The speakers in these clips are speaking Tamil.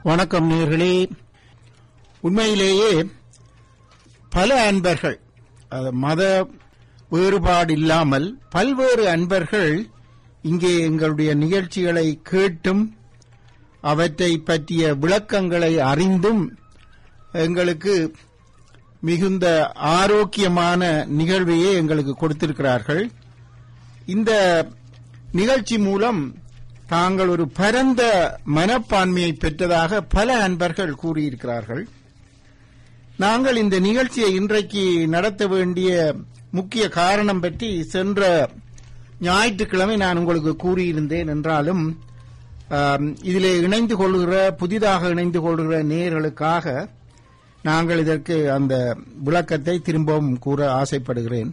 வணக்கம் நேர்களே உண்மையிலேயே பல அன்பர்கள் அது மத வேறுபாடு இல்லாமல் பல்வேறு அன்பர்கள் இங்கே எங்களுடைய நிகழ்ச்சிகளை கேட்டும் அவற்றை பற்றிய விளக்கங்களை அறிந்தும் எங்களுக்கு மிகுந்த ஆரோக்கியமான நிகழ்வையே எங்களுக்கு கொடுத்திருக்கிறார்கள் இந்த நிகழ்ச்சி மூலம் தாங்கள் ஒரு பரந்த மனப்பான்மையை பெற்றதாக பல அன்பர்கள் கூறியிருக்கிறார்கள் நாங்கள் இந்த நிகழ்ச்சியை இன்றைக்கு நடத்த வேண்டிய முக்கிய காரணம் பற்றி சென்ற ஞாயிற்றுக்கிழமை நான் உங்களுக்கு கூறியிருந்தேன் என்றாலும் ஆம், இதிலே இணைந்து கொள்கிற புதிதாக இணைந்து கொள்கிற நேயர்களுக்காக நாங்கள் இதற்கு அந்த விளக்கத்தை திரும்பவும் கூற ஆசைப்படுகிறேன்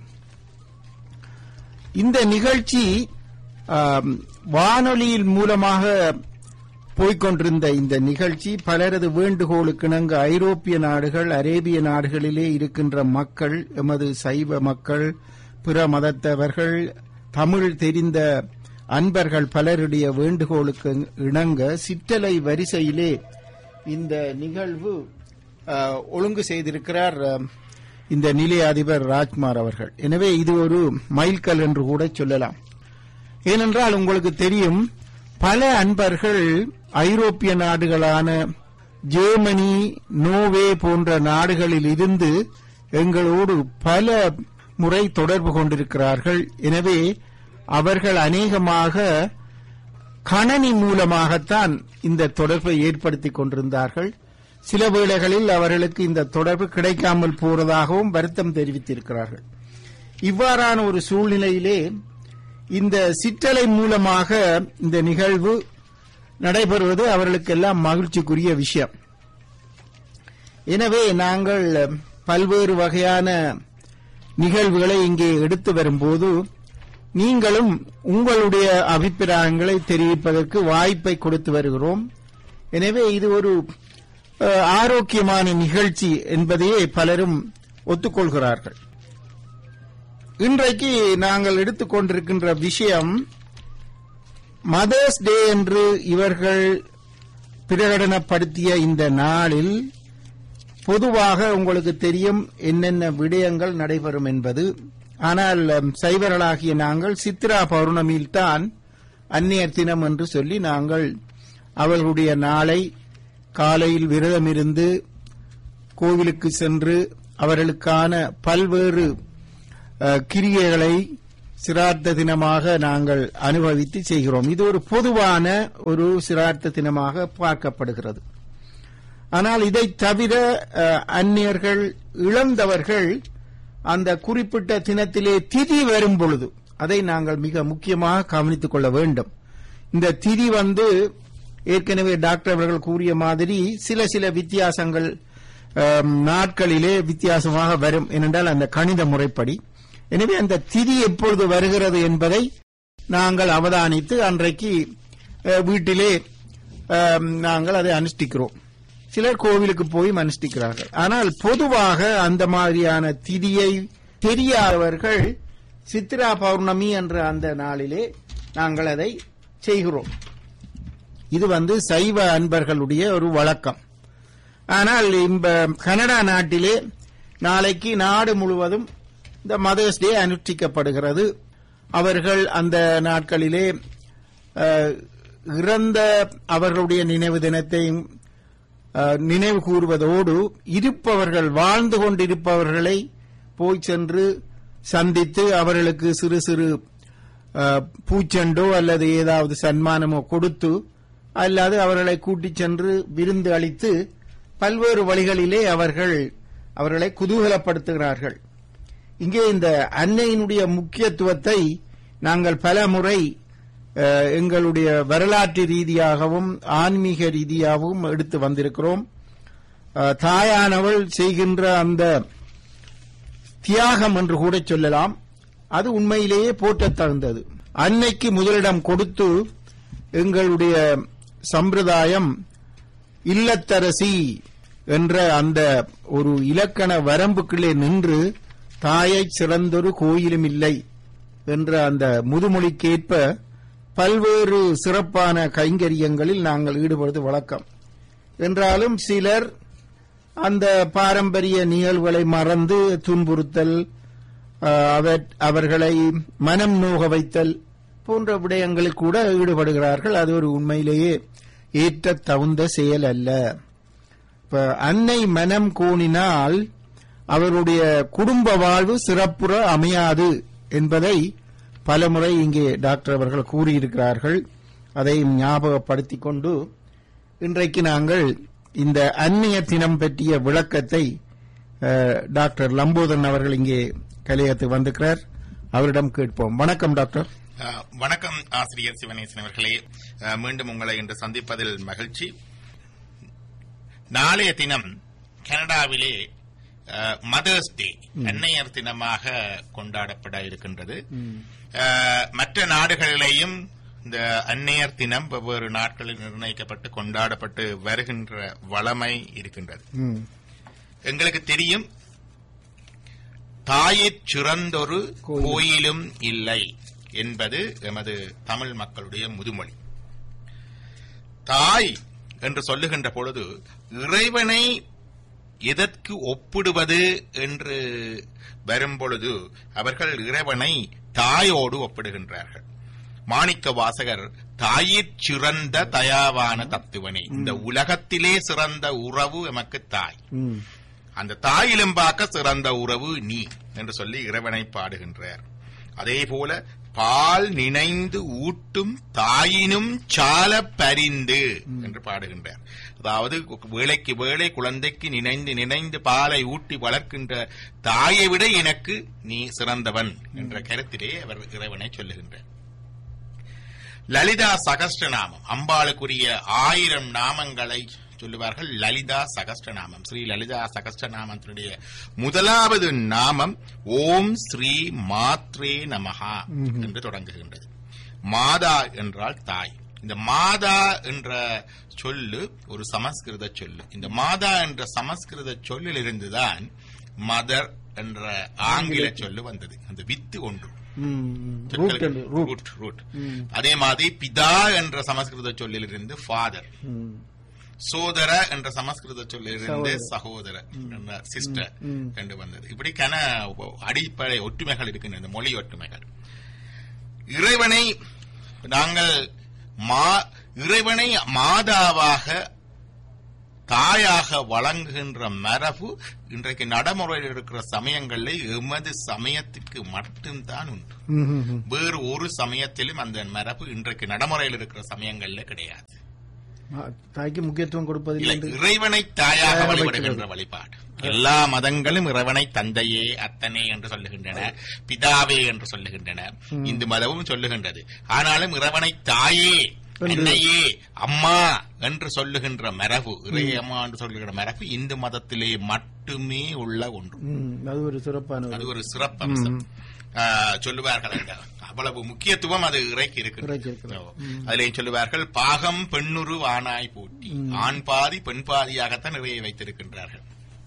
இந்த நிகழ்ச்சி ஆம், வானொலியில் மூலமாக போய்க்கொண்டிருந்த இந்த நிகழ்ச்சி பலரது வேண்டுகோளுக்கு இணங்க ஐரோப்பிய நாடுகள் அரேபிய நாடுகளிலே இருக்கின்ற மக்கள் எமது சைவ மக்கள் பிற மதத்தவர்கள் தமிழ் தெரிந்த அன்பர்கள் பலருடைய வேண்டுகோளுக்கு இணங்க சிற்றலை வரிசையிலே இந்த நிகழ்வு ஆ, ஒழுங்கு செய்திருக்கிறார் ஆ, இந்த நிலைய அதிபர் ராஜ்குமார் அவர்கள் எனவே இது ஒரு மைல்கல் என்று கூட சொல்லலாம் ஏனென்றால் உங்களுக்கு தெரியும் பல அன்பர்கள் ஐரோப்பிய நாடுகளான ஜெர்மனி நோவே போன்ற நாடுகளில் இருந்து எங்களோடு பல முறை தொடர்பு கொண்டிருக்கிறார்கள் எனவே அவர்கள் அநேகமாக கணனி மூலமாகத்தான் இந்த தொடர்பை ஏற்படுத்திக் கொண்டிருந்தார்கள் சில வேளைகளில் அவர்களுக்கு இந்த தொடர்பு கிடைக்காமல் போறதாகவும் வருத்தம் தெரிவித்திருக்கிறார்கள் இவ்வாறான ஒரு சூழ்நிலையிலே இந்த சிற்றலை மூலமாக இந்த நிகழ்வு நடைபெறுவது அவர்களுக்கெல்லாம் மகிழ்ச்சிக்குரிய விஷயம் எனவே நாங்கள் பல்வேறு வகையான நிகழ்வுகளை இங்கே எடுத்து வரும்போது நீங்களும் உங்களுடைய அபிப்பிராயங்களை தெரிவிப்பதற்கு வாய்ப்பை கொடுத்து வருகிறோம் எனவே இது ஒரு அஹ், ஆரோக்கியமான நிகழ்ச்சி என்பதையே பலரும் ஒத்துக்கொள்கிறார்கள் இன்றைக்கு நாங்கள் எடுத்துக்கொண்டிருக்கின்ற விஷயம் மதர்ஸ் டே என்று இவர்கள் பிரகடனப்படுத்திய இந்த நாளில் பொதுவாக உங்களுக்கு தெரியும் என்னென்ன விடயங்கள் நடைபெறும் என்பது ஆனால் அம், சைவர்களாகிய நாங்கள் சித்ரா பௌர்ணமியில்தான் அந்நியர் தினம் என்று சொல்லி நாங்கள் அவர்களுடைய நாளை காலையில் விரதமிருந்து கோவிலுக்கு சென்று அவர்களுக்கான பல்வேறு அஹ், கிரியைகளை சிரார்த்த தினமாக நாங்கள் அனுபவித்து செய்கிறோம் இது ஒரு பொதுவான ஒரு சிரார்த்த தினமாக பார்க்கப்படுகிறது ஆனால் இதை தவிர அஹ், அந்நியர்கள் இழந்தவர்கள் அந்த குறிப்பிட்ட தினத்திலே திதி வரும் பொழுது அதை நாங்கள் மிக முக்கியமாக கவனித்துக் கொள்ள வேண்டும் இந்த திதி வந்து ஏற்கனவே டாக்டர் அவர்கள் கூறிய மாதிரி சில சில வித்தியாசங்கள் அஹ், நாட்களிலே வித்தியாசமாக வரும் ஏனென்றால் அந்த கணித முறைப்படி எனவே அந்த திதி எப்பொழுது வருகிறது என்பதை நாங்கள் அவதானித்து அன்றைக்கு அஹ், வீட்டிலே அஹ், நாங்கள் அதை அனுஷ்டிக்கிறோம் சிலர் கோவிலுக்கு போய் அனுஷ்டிக்கிறார்கள் ஆனால் பொதுவாக அந்த மாதிரியான திதியை தெரியாதவர்கள் சித்ரா பௌர்ணமி என்ற அந்த நாளிலே நாங்கள் அதை செய்கிறோம் இது வந்து சைவ அன்பர்களுடைய ஒரு வழக்கம் ஆனால் இந்த கனடா நாட்டிலே நாளைக்கு நாடு முழுவதும் இந்த மதர்ஸ் டே அனுஷ்டிக்கப்படுகிறது அவர்கள் அந்த நாட்களிலே அஹ், இறந்த அவர்களுடைய நினைவு தினத்தையும் அஹ், நினைவு கூறுவதோடு இருப்பவர்கள் வாழ்ந்து கொண்டிருப்பவர்களை போய் சென்று சந்தித்து அவர்களுக்கு சிறு சிறு அஹ், பூச்செண்டோ அல்லது ஏதாவது சன்மானமோ கொடுத்து அல்லது அவர்களை கூட்டிச் சென்று விருந்து அளித்து பல்வேறு வழிகளிலே அவர்கள் அவர்களை குதூகலப்படுத்துகிறார்கள் இங்கே இந்த அன்னையினுடைய முக்கியத்துவத்தை நாங்கள் பல முறை அஹ், எங்களுடைய வரலாற்று ரீதியாகவும் ஆன்மீக ரீதியாகவும் எடுத்து வந்திருக்கிறோம் அஹ், தாயானவள் செய்கின்ற அந்த தியாகம் என்று கூட சொல்லலாம் அது உண்மையிலேயே போற்றத் தகுந்தது அன்னைக்கு முதலிடம் கொடுத்து எங்களுடைய சம்பிரதாயம் இல்லத்தரசி என்ற அந்த ஒரு இலக்கண வரம்புக்குள்ளே நின்று தாயை சிறந்தொரு கோயிலும் இல்லை என்ற அந்த முதுமொழிக்கேற்ப பல்வேறு சிறப்பான கைங்கரியங்களில் நாங்கள் ஈடுபடுவது வழக்கம் என்றாலும் சிலர் அந்த பாரம்பரிய நிகழ்வுகளை மறந்து துன்புறுத்தல் அஹ், அவர்- அவர்களை மனம் நோக வைத்தல் போன்ற விடயங்களில் கூட ஈடுபடுகிறார்கள் அது ஒரு உண்மையிலேயே ஏற்ற தகுந்த செயல் அல்ல இப்ப அன்னை மனம் கோணினால் அவருடைய குடும்ப வாழ்வு சிறப்புற அமையாது என்பதை பலமுறை இங்கே டாக்டர் அவர்கள் கூறியிருக்கிறார்கள் அதை ஞாபகப்படுத்திக் கொண்டு இன்றைக்கு நாங்கள் இந்த அந்நிய தினம் பற்றிய விளக்கத்தை அஹ், டாக்டர் லம்போதரன் அவர்கள் இங்கே கலையத்துக்கு வந்திருக்கிறார் அவரிடம் கேட்போம் வணக்கம் டாக்டர் அஹ், வணக்கம் ஆசிரியர் சிவனேசன் அவர்களே அஹ், மீண்டும் உங்களை இன்று சந்திப்பதில் மகிழ்ச்சி நாளைய தினம் கனடாவிலே மதர்ஸ் டே அன்னையர் தினமாக கொண்டாடப்பட இருக்கின்றது அஹ், மற்ற நாடுகளிலேயும் இந்த அன்னையர் தினம் வெவ்வேறு நாட்களில் நிர்ணயிக்கப்பட்டு கொண்டாடப்பட்டு வருகின்ற வளமை இருக்கின்றது ம், எங்களுக்கு தெரியும் தாயிற் சிறந்தொரு கோயில். கோயிலும் இல்லை என்பது எமது தமிழ் மக்களுடைய முதுமொழி தாய் என்று சொல்லுகின்ற பொழுது இறைவனை எதற்கு ஒப்பிடுவது என்று வரும்பொழுது அவர்கள் இறைவனை தாயோடு ஒப்பிடுகின்றார்கள் மாணிக்க வாசகர் தாயிற் சிறந்த தயாவான தத்துவனே இந்த உலகத்திலே சிறந்த உறவு எமக்கு தாய் ம், அந்த தாயிலும் பார்க்க சிறந்த உறவு நீ என்று சொல்லி இறைவனை பாடுகின்றார் அதே போல பால் நினைந்து ஊட்டும் தாயினும் சால பரிந்து என்று பாடுகின்றார் அதாவது வேலைக்கு வேலை குழந்தைக்கு நினைந்து நினைந்து பாலை ஊட்டி வளர்க்கின்ற தாயை விட எனக்கு நீ சிறந்தவன் என்ற கருத்திலே அவர் இறைவனை சொல்லுகின்றார் லலிதா சகஸ்டநாமம் அம்பாளுக்குரிய ஆயிரம் நாமங்களை சொல்லுவார்கள் லலிதா சகஸ்டநாமம் ஸ்ரீ லலிதா சகஸ்டநாமத்தினுடைய முதலாவது நாமம் ஓம் ஸ்ரீ மாத்ரே நமஹா என்று தொடங்குகின்றது மாதா என்றால் தாய் இந்த மாதா என்ற சொல்லு ஒரு சமஸ்கிருத சொல்லு இந்த மாதா என்ற சமஸ்கிருத சொல்லிலிருந்துதான் மதர் என்ற ஆங்கில சொல்லு வந்தது அந்த வித்து ஒன்று ம், ம். ரூட் என்று- ரூட் ரூட் ரூட் ம். அதே மாதிரி பிதா என்ற சமஸ்கிருத சொல்லிலிருந்து ஃபாதர் ம், சோதர என்ற சமஸ்கிருத சொல்லிலிருந்து சகோதரர். சகோதர சிஸ்டர் ம். என்று வந்தது இப்படிக்கான அடிப்படை ஒற்றுமைகள் இருக்கின்றன இந்த மொழி ஒற்றுமைகள் இறைவனை நாங்கள் மா இறைவனை மாதாவாக தாயாக வழங்குகின்ற மரபு இன்றைக்கு நடைமுறையில் இருக்கிற சமயங்களில் எமது சமயத்துக்கு மட்டும்தான் உண்டு ம், ம், ம். வேறு ஒரு சமயத்திலும் அந்த மரபு இன்றைக்கு நடைமுறையில் இருக்கிற சமயங்கள்ல கிடையாது ஆ, தாய்க்கு முக்கியத்துவம் கொடுப்பதில்லை இல்லை என்று இறைவனை தாயாக தாயாக வழிபடுகின்ற வழிபாடு எல்லா மதங்களும் இறைவனை தந்தையே அத்தனே என்று சொல்லுகின்றன பிதாவே என்று சொல்லுகின்றன இந்து மதமும் சொல்லுகின்றது ஆனாலும் இறைவனை தாயே என்று- அன்னையே அம்மா என்று சொல்லுகின்ற மரபு இறை அம்மா என்று சொல்லுகின்ற மரபு இந்து மதத்திலே மட்டுமே உள்ள ஒன்று ம், அது ஒரு சிறப்பான ஒரு- அது ஒரு சிறப்பம்சம் ஆ, சொல்லுவார்கள் அந்த அவ்வளவு முக்கியத்துவம் அது இறைக்கு இறைக்கு இருக்கு இருக்கிறது. அதிலே சொல்லுவார்கள் பாகம் பெண்ணுரு வானாய் போட்டி ஆண் பாதி பெண் பாதியாகத்தான் இறையை வைத்திருக்கின்றார்கள்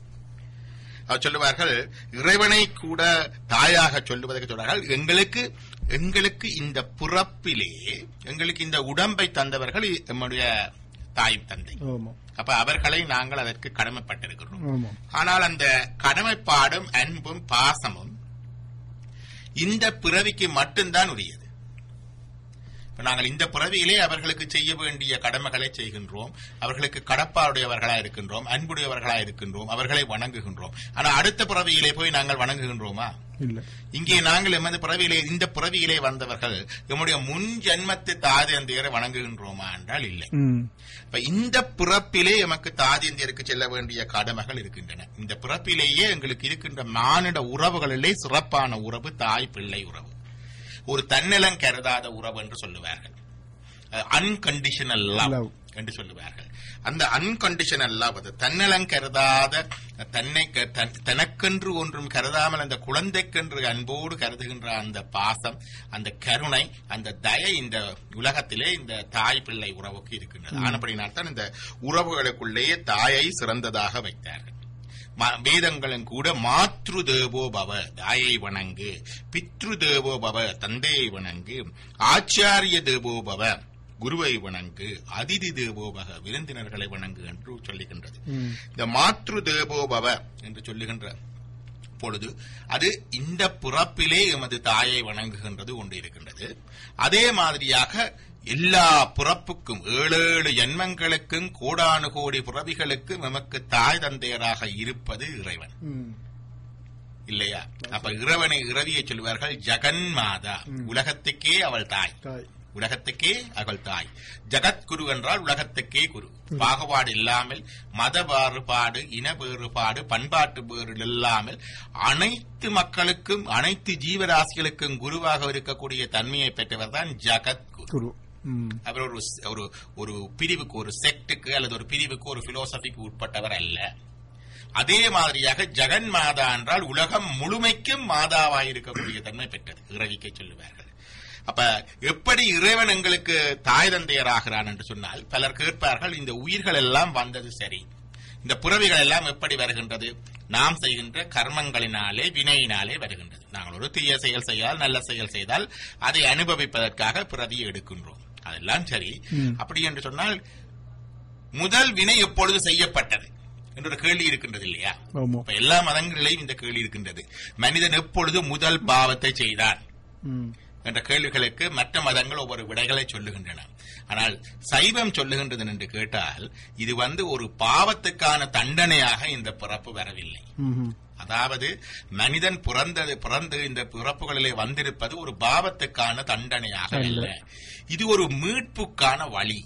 அவர் சொல்லுவார்கள் இறைவனை கூட தாயாக சொல்லுவதற்கு சொல்றார்கள் எங்களுக்கு எங்களுக்கு இந்த பிறப்பிலே எங்களுக்கு இந்த உடம்பை தந்தவர்கள் நம்முடைய தாய் தந்தை ஆமா அப்ப அவர்களை நாங்கள் அதற்கு கடமைப்பட்டிருக்கிறோம் ஆமா ஆனால் அந்த கடமைப்பாடும் அன்பும் பாசமும் இந்த பிறவிக்கு மட்டும்தான் உரியது இப்ப நாங்கள் இந்த பிறவியிலே அவர்களுக்கு செய்ய வேண்டிய கடமைகளை செய்கின்றோம் அவர்களுக்கு கடப்பாடுடையவர்களா இருக்கின்றோம் அன்புடையவர்களா இருக்கின்றோம் அவர்களை வணங்குகின்றோம் ஆனா அடுத்த பிறவியிலே போய் நாங்கள் வணங்குகின்றோமா இல்ல இங்கே நாங்கள் எமது பிறவியிலே இந்த பிறவியிலே வந்தவர்கள் எம்முடைய முன் ஜென்மத்து தாதியந்தியரை வணங்குகின்றோமா என்றால் இல்லை ம் இப்ப இந்த பிறப்பிலே எமக்கு தாதியந்தியருக்கு செல்ல வேண்டிய கடமைகள் இருக்கின்றன இந்த பிறப்பிலேயே எங்களுக்கு இருக்கின்ற மானிட உறவுகளிலே சிறப்பான உறவு தாய் பிள்ளை உறவு ஒரு தன்னலம் கருதாத உறவு என்று சொல்லுவார்கள் அன்கண்டிஷனல் லவ் Love. என்று சொல்லுவார்கள் அந்த அன்கண்டிஷனல் லவ் அது தன்னலம் கருதாத தன்னை க- தன்- தனக்கென்று ஒன்றும் கருதாமல் அந்த குழந்தைக்கென்று அன்போடு கருதுகின்ற அந்த பாசம் அந்த கருணை அந்த தயை இந்த உலகத்திலே இந்த தாய் பிள்ளை உறவுக்கு இருக்கின்றது ஆனப்படினால் தான் இந்த உறவுகளுக்குள்ளேயே தாயை சிறந்ததாக வைத்தார்கள் ம- வேதங்களும் கூட மாத்ரு தேவோ பவ தாயை வணங்கு பித்ரு தேவோ பவ தந்தையை வணங்கு ஆச்சாரிய தேவோ பவ குருவை வணங்கு அதிதி தேவோபக விருந்தினர்களை வணங்கு என்று சொல்லுகின்றது ம். இந்த மாத்ரு தேவோபவ என்று சொல்லுகின்ற பொழுது அது இந்த பிறப்பிலே எமது தாயை வணங்குகின்றது ஒன்று இருக்கின்றது அதே மாதிரியாக எல்லா பிறப்புக்கும் ஏழு ஏழு ஜன்மங்களுக்கும் கோடானு கோடி பிறவிகளுக்கும் எமக்கு தாய் தந்தையராக இருப்பது இறைவன் ம். இல்லையா அப்ப இறைவனை இறவியை சொல்வார்கள் ஜெகன் மாதா உலகத்துக்கே அவள் தாய் தாய் உலகத்துக்கே அவள் தாய் ஜகத்குரு என்றால் உலகத்துக்கே குரு பாகுபாடு இல்லாமல் மத வேறுபாடு இன வேறுபாடு பண்பாட்டு வேறு இல்லாமல் அனைத்து மக்களுக்கும் அனைத்து ஜீவராசிகளுக்கும் குருவாக இருக்கக்கூடிய தன்மையை பெற்றவர் தான் ஜகத்குரு குரு ம். அவர் ஒரு ஒரு ஒரு பிரிவுக்கு ஒரு செக்டுக்கு அல்லது ஒரு பிரிவுக்கு ஒரு பிலோசபிக்கு உட்பட்டவர் அல்ல அதே மாதிரியாக ஜெகன் மாதா என்றால் உலகம் முழுமைக்கும் மாதாவாய் இருக்கக்கூடிய தன்மை பெற்றது இறவிக்கை சொல்லுவார்கள் அப்ப எப்படி இறைவன் எங்களுக்கு தாய் தந்தையராகிறான் என்று சொன்னால் பலர் கேட்பார்கள் இந்த உயிர்கள் எல்லாம் வந்தது சரி இந்த புறவிகள் எல்லாம் எப்படி வருகின்றது நாம் செய்கின்ற கர்மங்களினாலே வினையினாலே வருகின்றது நாங்கள் ஒரு தீய செயல் செய்தால் நல்ல செயல் செய்தால் அதை அனுபவிப்பதற்காக பிறவி எடுக்கின்றோம் அதெல்லாம் சரி அப்படி என்று சொன்னால் முதல் வினை எப்பொழுது செய்யப்பட்டது என்ற ஒரு கேள்வி இருக்கின்றது இல்லையா ஆமா அப்ப எல்லா மதங்களிலேயும் இந்த கேள்வி இருக்கின்றது மனிதன் எப்பொழுது முதல் பாவத்தை செய்தான் ம். என்ற கேள்விகளுக்கு மற்ற மதங்கள் ஒவ்வொரு விடைகளை சொல்லுகின்றன ஆனால் சைவம் சொல்லுகின்றது என்று கேட்டால் இது வந்து ஒரு பாவத்துக்கான தண்டனையாக இந்த பிறப்பு வரவில்லை ம்ஹும். அதாவது மனிதன் பிறந்தது பிறந்து இந்த பிறப்புகளிலே வந்திருப்பது ஒரு பாவத்துக்கான தண்டனையாக அல்ல இது ஒரு மீட்புக்கான வழி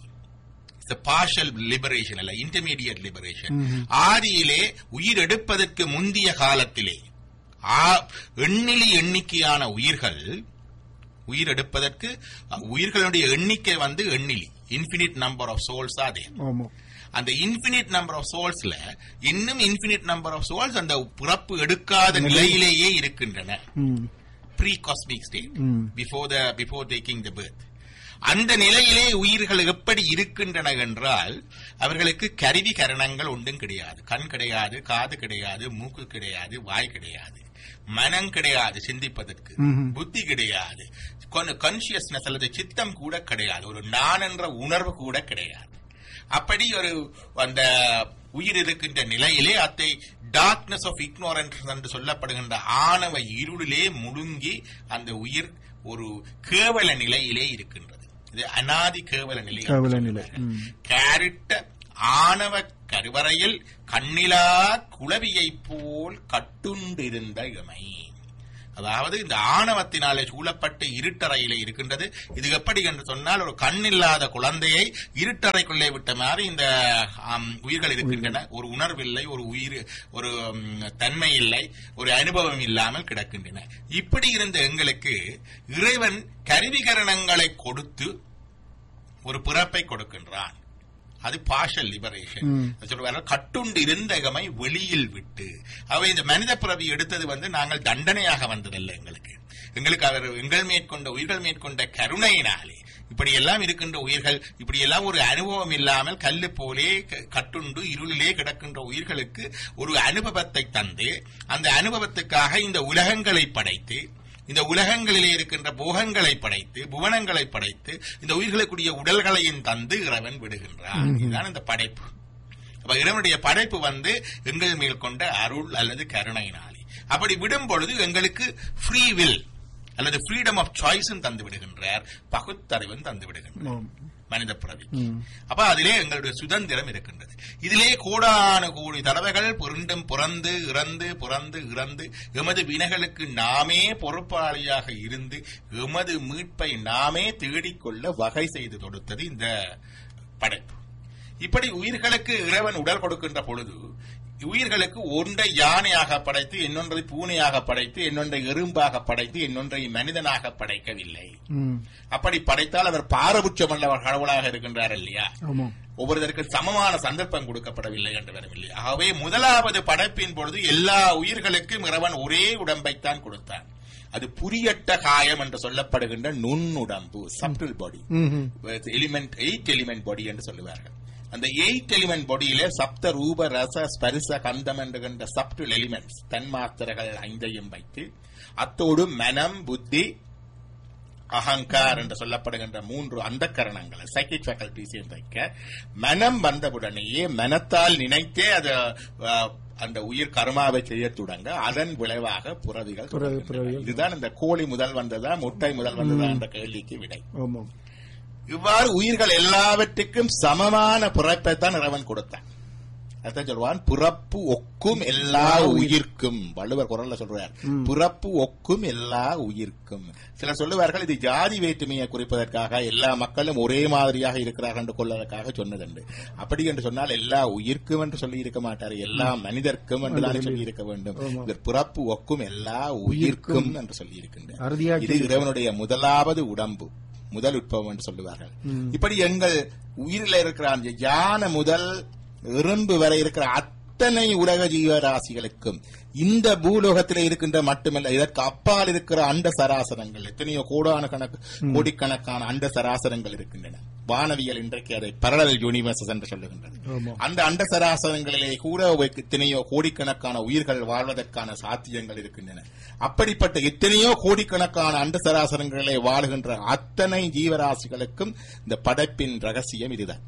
பார்ஷல் லிபரேஷன் அல்ல இன்டர்மீடியட் லிபரேஷன் ஆதியிலே உயிர் எடுப்பதற்கு முந்திய காலத்திலே ஆ- எண்ணிலி எண்ணிக்கையான உயிர்கள் உயிர் எடுப்பதற்கு அ, உயிர்களுடைய எண்ணிக்கை வந்து எண்ணிலி இன்பினிட் நம்பர் ஆஃப் சோல்ஸ் அதே ஆமா அந்த இன்பினிட் நம்பர் ஆஃப் சோல்ஸ்ல இன்னும் இன்பினிட் நம்பர் ஆஃப் சோல்ஸ் அந்த பிறப்பு எடுக்காத நிலையிலேயே இருக்கின்றன ம். ப்ரீ காஸ்மிக் ஸ்டேட் ம். Before the before taking the birth அந்த நிலையிலே உயிர்கள் எப்படி இருக்கின்றன என்றால் அவர்களுக்கு கருவி கரணங்கள் ஒன்றும் கிடையாது கண் கிடையாது காது கிடையாது மூக்கு கிடையாது வாய் கிடையாது மனம் கிடையாது சிந்திப்பதற்கு ம்ஹும். புத்தி கிடையாது கான்சியஸ்னஸ் அல்லது சித்தம் கூட கிடையாது ஒரு நான் என்ற உணர்வு கூட கிடையாது அப்படி ஒரு அந்த உயிர் இருக்கின்ற நிலையிலே அத்தை டார்க்னஸ் ஆஃப் ignorance என்று சொல்லப்படுகின்ற ஆணவ இருளிலே முழுங்கி அந்த உயிர் ஒரு கேவல நிலையிலே இருக்கின்றது இது அனாதி கேவல நிலை என்று கேவல நிலை. சொல்லுவார்கள். ம். கேரிட்ட ஆணவ கருவறையில் கண்ணிலா குளவியைப் போல் கட்டுண்டிருந்த இமை அதாவது இந்த ஆணவத்தினாலே சூழப்பட்ட இருட்டறையிலே இருக்கின்றது இது எப்படி என்று சொன்னால் ஒரு கண்ணில்லாத குழந்தையை இருட்டறைக்குள்ளே விட்ட மாதிரி இந்த ஆம், உயிர்கள் இருக்கின்றன ஒரு உணர்வில்லை ஒரு உயிர் ஒரு ம், தன்மை இல்லை ஒரு அனுபவம் இல்லாமல் கிடக்கின்றன இப்படி இருந்த எங்களுக்கு இறைவன் கருவிகரணங்களை கொடுத்து ஒரு பிறப்பை கொடுக்கின்றான் அது பார்ஷல் லிபரேஷன் ம். சொல்லுவார்கள் கட்டுண்டு இருந்தகமை வெளியில் விட்டு அவை இந்த மனித பிறவி எடுத்தது வந்து நாங்கள் தண்டனையாக வந்ததல்ல எங்களுக்கு எங்களுக்கு அவர் எங்கள் மேற்கொண்ட உயிர்கள் மேற்கொண்ட கருணையினாலே இப்படி எல்லாம் இருக்கின்ற உயிர்கள் இப்படி எல்லாம் ஒரு அனுபவம் இல்லாமல் கல்லு போலே க- கட்டுண்டு இருளிலே கிடக்கின்ற உயிர்களுக்கு ஒரு அனுபவத்தை தந்து அந்த அனுபவத்துக்காக இந்த உலகங்களை படைத்து இந்த உலகங்களிலே இருக்கின்ற போகங்களை படைத்து புவனங்களை படைத்து இந்த உயிர்களுக்குரிய உடல்களையும் தந்து இறைவன் விடுகின்றான் இதுதான் இந்த படைப்பு அப்ப இறைவனுடைய படைப்பு வந்து எங்கள் மேல் கொண்ட அருள் அல்லது கருணையினாலே அப்படி விடும் பொழுது எங்களுக்கு ஃப்ரீ வில் அல்லது ஃப்ரீடம் ஆஃப் சாய்ஸும் தந்து விடுகின்றார் பகுத்தறிவும் தந்து விடுகின்றார் ஆம். மனித பிறவி ம். அப்ப அதிலே எங்களுடைய சுதந்திரம் இருக்கின்றது இதிலே கோடான கோடி தடவைகள் புரண்டும் புறந்து இறந்து புறந்து இறந்து எமது வினைகளுக்கு நாமே பொறுப்பாளியாக இருந்து எமது மீட்பை நாமே தேடிக்கொள்ள வகை செய்து கொடுத்தது இந்த படைப்பு இப்படி உயிர்களுக்கு இறைவன் உடல் கொடுக்கின்ற பொழுது உயிர்களுக்கு ஒன்றை யானையாக படைத்து இன்னொன்றை பூனையாக படைத்து இன்னொன்றை எறும்பாக படைத்து இன்னொன்றை மனிதனாக படைக்கவில்லை ம். அப்படி படைத்தால் அவர் பாரபட்சம் அல்லவர் கடவுளாக இருக்கின்றார் இல்லையா ஆமா ஒவ்வொருவருக்கு சமமான சந்தர்ப்பம் கொடுக்கப்படவில்லை என்று வரவில்லை ஆகவே முதலாவது படைப்பின் பொழுது எல்லா உயிர்களுக்கும் இறைவன் ஒரே உடம்பைத்தான் கொடுத்தான் அது புரியட்ட காயம் என்று சொல்லப்படுகின்ற நுண்ணுடம்பு சப்டில் பாடி ம்ஹும். எலிமெண்ட் எயிட் எலிமெண்ட் பாடி என்று சொல்லுவார்கள் அந்த எயிட் எலிமெண்ட் பாடியிலே சப்த ரூப ரச ஸ்பரிச கந்தம் என்கின்ற சப்டில் எலிமெண்ட்ஸ் தன்மாத்திரைகள் ஐந்தையும் வைத்து அத்தோடு மனம் புத்தி அகங்கார் என்று சொல்லப்படுகின்ற மூன்று அந்த கரணங்களை சைக்கிக் ஃபேக்கல்டிஸையும் வைக்க மனம் வந்தவுடனேயே மனத்தால் நினைத்தே அது அஹ், அந்த உயிர் கர்மாவை செய்ய தொடங்க அதன் விளைவாக புறவிகள் புறவி- தொடங்குகின்றன. புறவிகள். இதுதான் இந்த கோழி முதல் வந்ததா முட்டை முதல் வந்ததா என்ற கேள்விக்கு விடை ஆமாம் இவ்வாறு உயிர்கள் எல்லாவற்றுக்கும் சமமான பிறப்பை தான் இறைவன் கொடுத்தான் அதான் சொல்லுவான் பிறப்பு ஒக்கும் எல்லா உயிர்க்கும் வள்ளுவர் குரல்ல சொல்றார் பிறப்பு ஒக்கும் எல்லா உயிர்க்கும் சிலர் சொல்லுவார்கள் இது ஜாதி வேற்றுமையை குறிப்பதற்காக எல்லா மக்களும் ஒரே மாதிரியாக இருக்கிறார்கள் என்று கொள்வதற்காக சொன்னதுண்டு அப்படி என்று சொன்னால் எல்லா உயிர்க்கும் என்று சொல்லி இருக்க மாட்டார் எல்லா மனிதர்க்கும் என்று தானே சொல்லி இருக்க வேண்டும் இவர் பிறப்பு ஒக்கும் எல்லா உயிர்க்கும் என்று சொல்லி இருக்கின்றார் அறுதியாக இது இறைவனுடைய முதலாவது உடம்பு முதல் உட்பவம் என்று சொல்லுவார்கள் இப்படி எங்கள் உயிரில் இருக்கிற அந்த யானை முதல் எறும்பு வரை இருக்கிற அத்தனை உலக ஜீவராசிகளுக்கும் இந்த பூலோகத்தில் இருக்கின்ற மட்டுமல்ல இதற்கு அப்பால் இருக்கிற அண்ட சராசரங்கள் எத்தனையோ கோடான கணக்கு கோடிக்கணக்கான அண்ட சராசரங்கள் இருக்கின்றன வானவியல் இன்றைக்கு அதை பரலல் யூனிவர்சஸ் என்று சொல்லுகின்றது ஆமாம் அந்த அண்ட சராசரங்களிலே கூட எத்தனையோ கோடிக்கணக்கான உயிர்கள் வாழ்வதற்கான சாத்தியங்கள் இருக்கின்றன அப்படிப்பட்ட எத்தனையோ கோடிக்கணக்கான அண்ட சராசரங்களிலே வாழுகின்ற அத்தனை ஜீவராசிகளுக்கும் இந்த படைப்பின் ரகசியம் இதுதான்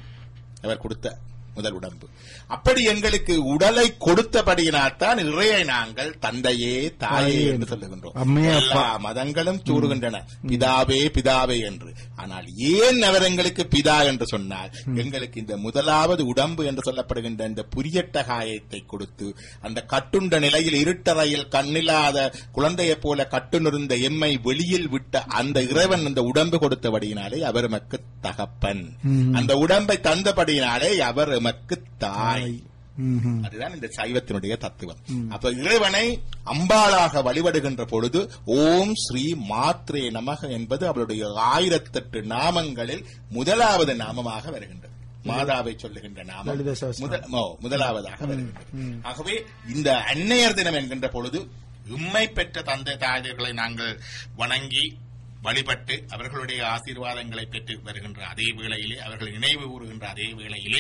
அவர் கொடுத்த முதல் உடம்பு அப்படி எங்களுக்கு உடலை கொடுத்தபடியினால்தான் இறையை நாங்கள் தந்தையே தாயே என்று சொல்லுகின்றோம் அம்மையே அப்பா. எல்லா மதங்களும் கூறுகின்றன பிதாவே பிதாவே என்று ஆனால் ஏன் அவர் எங்களுக்கு பிதா என்று சொன்னால் எங்களுக்கு இந்த முதலாவது உடம்பு என்று சொல்லப்படுகின்ற இந்த புரியட்ட காயத்தை கொடுத்து அந்த கட்டுண்ட நிலையில் இருட்டறையில் கண்ணில்லாத குழந்தையைப் போல கட்டுணிருந்த எம்மை வெளியில் விட்ட அந்த இறைவன் அந்த உடம்பு கொடுத்தபடியினாலே அவர் எமக்கு தகப்பன் அந்த உடம்பை தந்தபடியினாலே அவர் எமக்கு தாய் ம்ஹும். அதுதான் இந்த சைவத்தினுடைய தத்துவம் அப்ப இறைவனை அம்பாளாக வழிபடுகின்ற பொழுது ஓம் ஸ்ரீ மாத்ரே நமக என்பது அவளுடைய ஆயிரத்தெட்டு நாமங்களில் முதலாவது நாமமாக வருகின்றது மாதாவை சொல்லுகின்ற நாமம் லலித சஹஸ்ரநாமம். முதல்- ஓ, முதலாவதாக வருகின்றது ஆகவே இந்த அன்னையர் தினம் என்கின்ற பொழுது உம்மை பெற்ற தந்தை தாயர்களை நாங்கள் வணங்கி வழிபட்டு அவர்களுடைய ஆசீர்வாதங்களை பெற்று வருகின்ற அதே வேளையிலே அவர்கள் நினைவு கூறுகின்ற அதே வேளையிலே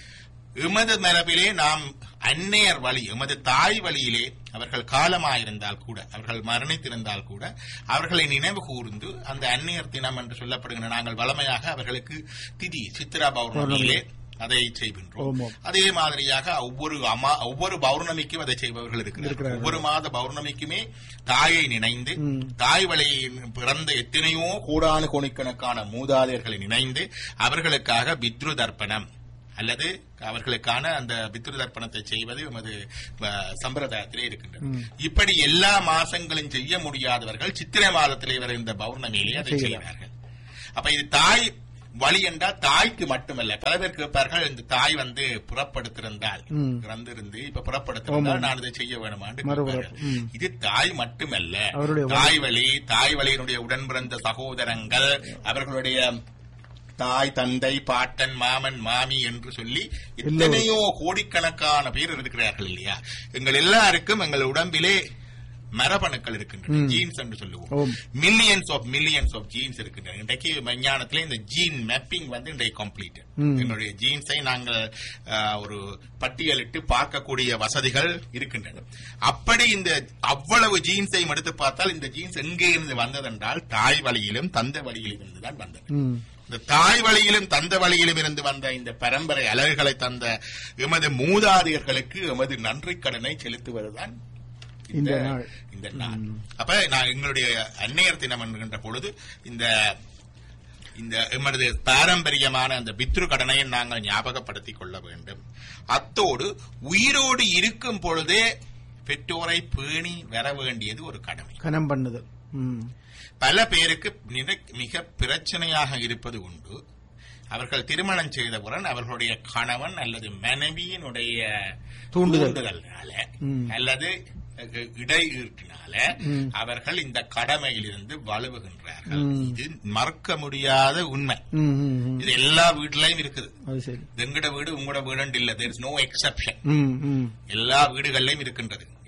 எமது மரபிலே நாம் அன்னையர் வழி எமது தாய் வழியிலே அவர்கள் காலமாயிருந்தால் கூட அவர்கள் மரணித்திருந்தால் கூட அவர்களை நினைவு கூர்ந்து அந்த அன்னையர் தினம் என்று சொல்லப்படுகின்ற நாங்கள் வளமையாக அவர்களுக்கு திதி சித்ரா பௌர்ணமியிலே அதை செய்கின்றோம் ஆமாம். அதே மாதிரியாக ஒவ்வொரு அமா ஒவ்வொரு பௌர்ணமிக்கும் அதை செய்பவர்கள் இருக்கிறார்கள் இருக்கிறார்கள். ஒவ்வொரு மாத பௌர்ணமிக்குமே தாயை நினைந்து தாய் வழியில் பிறந்த எத்தனையோ கோடானு கோணிக்கணக்கான மூதாதையர்களை நினைந்து அவர்களுக்காக பித்ரு தர்ப்பணம் அல்லது அவர்களுக்கான அந்த பித்ரு தர்ப்பணத்தை செய்வது எமது அஹ், சம்பிரதாயத்திலே இருக்கின்றது இப்படி எல்லா மாசங்களும் செய்ய முடியாதவர்கள் சித்திரை மாதத்திலே வருகின்ற பௌர்ணமியிலே அதை செய்கிறார்கள் அப்ப இது தாய் வழி என்றால் தாய்க்கு மட்டுமல்ல பல பேர் கேட்பார்கள் இந்த தாய் வந்து புறப்படுத்திருந்தால் ம். இறந்திருந்து இப்ப புறப்படுத்திருந்தால் நான் இதை செய்ய வேணுமான்னு மறுபுறம். கேட்பார்கள். ம். இது தாய் மட்டுமல்ல அவருடைய வழி. தாய் வழி தாய் வழியினுடைய உடன் பிறந்த சகோதரங்கள் அவர்களுடைய தாய் தந்தை பாட்டன் மாமன் மாமி என்று சொல்லி எத்தனையோ கோடிக்கணக்கான பேர் இருக்கிறார்கள் இல்லையா எங்கள் எல்லாருக்கும் எங்கள் உடம்பிலே மரபணுக்கள் இருக்கின்றன ஜீன்ஸ் என்று சொல்லுவோம் ஓம். Millions of millions of genes இருக்கின்றன இன்றைக்கு விஞ்ஞானத்திலே இந்த ஜீன் மேப்பிங் வந்து இன்றைக்கு கம்ப்ளீட் ம். என்னுடைய ஜீன்ஸை நாங்கள் அஹ், ஒரு பட்டியலிட்டு பார்க்கக்கூடிய வசதிகள் இருக்கின்றன அப்படி இந்த அவ்வளவு ஜீன்ஸையும் எடுத்து பார்த்தால் இந்த ஜீன்ஸ் எங்கே இருந்து வந்ததென்றால் தாய் வழியிலும் தந்தை வழியிலும் இருந்து தான் வந்தது ம். இந்த தாய் வழியிலும் தந்த வழியிலும் இருந்து வந்த இந்த பரம்பரை அலகுகளை தந்த எமது மூதாதையர்களுக்கு எமது நன்றி கடனை செலுத்துவதுதான் இந்த நாள். இந்த நாள் அப்ப நான் எங்களுடைய அன்னையர் தினம் என்கின்ற பொழுது இந்த இந்த எமது பாரம்பரியமான அந்த பித்ரு கடனையை நாங்கள் ஞாபகப்படுத்திக் கொள்ள வேண்டும் அத்தோடு உயிரோடு இருக்கும் பொழுதே பெற்றோரை பேணி வர வேண்டியது ஒரு கடமை கனம் பண்ணுதல் ம். பல பேருக்கு நினை- மிக பிரச்சனையாக இருப்பது உண்டு அவர்கள் திருமணம் செய்தவுடன் அவர்களுடைய கணவன் அல்லது மனைவியினுடைய தூண்டுதல். தூண்டுதல்னால ம். அல்லது அஹ், இடையீட்டினால ம். அவர்கள் இந்த கடமையிலிருந்து வலுவுகின்றார்கள் ம். இது மறக்க முடியாத உண்மை ம், ம், ம். இது எல்லா வீட்லயும் இருக்குது அது சரி எங்கட வீடு உங்களோட வீடு இல்ல தேர் இஸ் நோ எக்ஸப்ஷன் ம், ம். எல்லா வீடுகளிலும் இருக்கின்றது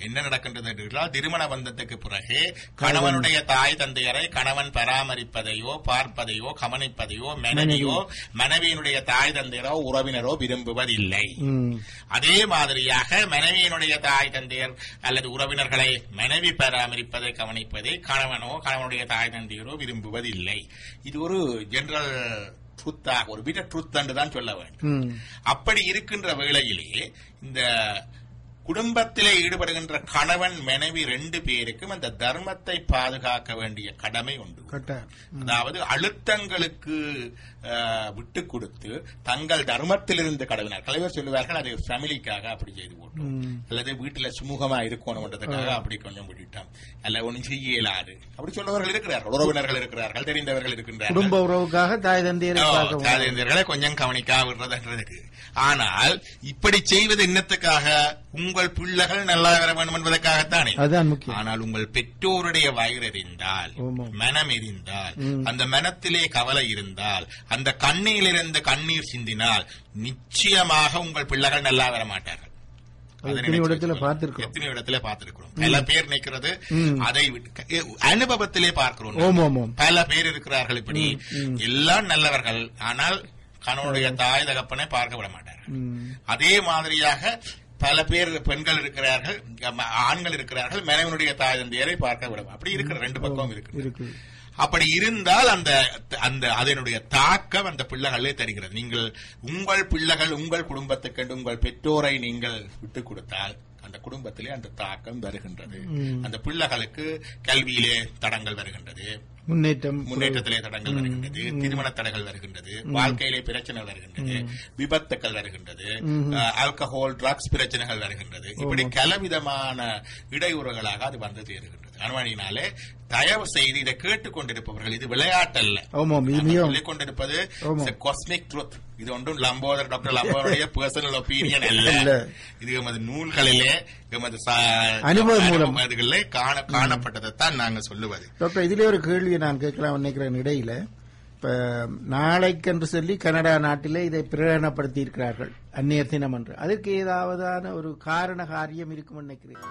என்ன நடக்கின்றது என்றால் திருமண பந்தத்துக்கு பிறகு கணவனுடைய தாய் தந்தையரை கணவன் பராமரிப்பதையோ பார்ப்பதையோ கவனிப்பதையோ மனைவியோ மனைவியினுடைய தாய் தந்தையரோ உறவினரோ விரும்புவதில்லை ம். அதே மாதிரியாக மனைவியினுடைய தாய் தந்தையர் அல்லது உறவினர்களை மனைவி பராமரிப்பதை கவனிப்பதை கணவனோ கணவனுடைய தாய் தந்தையரோ விரும்புவதில்லை இது ஒரு ஜெனரல் ட்ரூத்தாக ஒரு பிட்ட ட்ரூத் என்று தான் சொல்ல வேண்டும் ம். அப்படி இருக்கின்ற வேளையிலே இந்த குடும்பத்திலே ஈடுபடுகின்ற கணவன் மனைவி ரெண்டு பேருக்கும் அந்த தர்மத்தை பாதுகாக்க வேண்டிய கடமை உண்டு கட்டாயம் அதாவது அழுத்தங்களுக்கு அஹ், விட்டு கொடுத்து தங்கள் தர்மத்திலிருந்து கடவினார் தலைவர் சொல்லுவார்கள் அது ஃபேமிலிக்காக அப்படி செய்து போட்டோம் ம். அல்லது வீட்டுல சுமூகமா இருக்கணும்ன்றதுக்காக அப்படி கொஞ்சம் விட்டுட்டோம் அல்ல ஒன்றும் செய்ய இயலாது அப்படி சொல்றவர்கள் இருக்கிறார்கள் உறவினர்கள் இருக்கிறார்கள் தெரிந்தவர்கள் இருக்கின்றார்கள் குடும்ப உறவுக்காக தாய் தந்தையரை பார்க்க முடியும். தாதியந்திரர்களை கொஞ்சம் கவனிக்காம விடுறதுன்றதுக்கு ஆனால் இப்படி செய்வது என்னத்துக்காக உங்கள் பிள்ளைகள் நல்லா வர வேண்டும் என்பதற்காகத்தானே அதுதான் முக்கியம் ஆனால் உங்கள் பெற்றோருடைய வயிறு எறிந்தால் ஆமாம். மனம் எரிந்தால் ம். அந்த மனத்திலே கவலை இருந்தால் அந்த கண்ணிலிருந்து கண்ணீர் சிந்தினால் நிச்சயமாக உங்கள் பிள்ளைகள் நல்லா வர மாட்டார்கள் அது அதை எத்தனையோ நினைச்சு இடத்துல வச்சுக்கோங்க. பார்த்திருக்கிறோம். எத்தனையோ இடத்துல பார்த்திருக்கிறோம் பல பேர் நிற்கிறது ம். அதை விட்டு எ, அனுபவத்திலே பார்க்கிறோம் ஓம் ஓம் ஓம் பல பேர் இருக்கிறார்கள் இப்படி ம். எல்லாம் நல்லவர்கள் ஆனால் கணவனுடைய தாய் தகப்பனை பார்க்க விட மாட்டார்கள் ம். அதே மாதிரியாக பல பேர் பெண்கள் இருக்கிறார்கள் ம- ஆண்கள் இருக்கிறார்கள் மனைவனுடைய தாய் தந்தையரை பார்க்க விட அப்படி இருக்கிற ரெண்டு பக்கம் இருக்கு இருக்கு அப்படி இருந்தால் அந்த அந்த அதனுடைய தாக்கம் அந்த பிள்ளைகளே தருகிறது நீங்கள் உங்கள் பிள்ளைகள் உங்கள் குடும்பத்துக்கென்று உங்கள் பெற்றோரை நீங்கள் விட்டுக் கொடுத்தால் அந்த குடும்பத்திலே அந்த தாக்கம் வருகின்றது ம். அந்த பிள்ளைகளுக்கு கல்வியிலே தடங்கள் வருகின்றது முன்னேற்றம் முன்னேற்றத்திலே தடங்கள் வருகின்றது திருமண தடைகள் வருகின்றது வாழ்க்கையிலே பிரச்சனை வருகின்றது விபத்துக்கள் வருகின்றது ஆல்கஹால் ட்ரக்ஸ் பிரச்சனைகள் வருகின்றது இப்படி பலவிதமான இடையூறுகளாக அது வந்து சேருகின்றது அனுமதியினாலே தயவு செய்து இதை கேட்டுக்கொண்டிருப்பவர்கள் இது விளையாட்டல்ல ஓம் ஓம் இது மிகவும் சொல்லிக் கொண்டிருப்பது ஆமா. காஸ்மிக் ட்ரூத் இது ஒன்றும் லம்போதர் டாக்டர் லம்போதருடைய பர்சனல் ஒப்பீனியன் அல்ல அல்ல. இது எமது நூல்களிலே எமது ச- அனுபவம் மூலம். அனுபவங்களிலே காண காணப்பட்டதைத்தான் நாங்க சொல்லுவது டாக்டர் இதுல ஒரு கேள்வியை நான் கேட்கலாம் நினைக்கிறேன் இடையில இப்ப நாளைக்கென்று சொல்லி கனடா நாட்டிலே இதை பிரகடனப்படுத்தி இருக்கிறார்கள் அந்நிய தினம் என்று அதற்கு ஏதாவதான ஒரு காரண காரியம் இருக்கும் நினைக்கிறேன்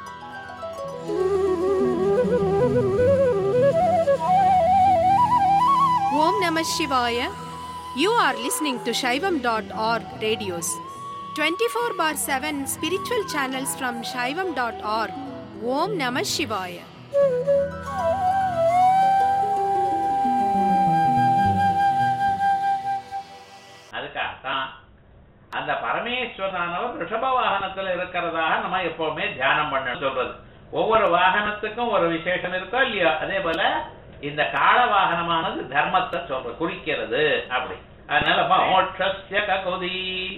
Om Namah Shivaya. You are listening to Shaivam.org radios. 24 bar 7 spiritual channels from Shaivam.org. Om Namah Shivaya. அதுக்காகத்தான் அந்த பரமேஸ்வரனானவர் ரிஷப வாகனத்துல இருக்கிறதாக நம்ம எப்பவுமே தியானம் பண்ண சொல்றது ஒவ்வொரு வாகனத்துக்கும் ஒரு விசேஷம் இருக்கோ இல்லையோ அதே போல இந்த கால வாகனமானது தர்மத்தை சொல்ற குறிக்கிறது அப்படி அதனால மோட்சஸ்ய ககுதி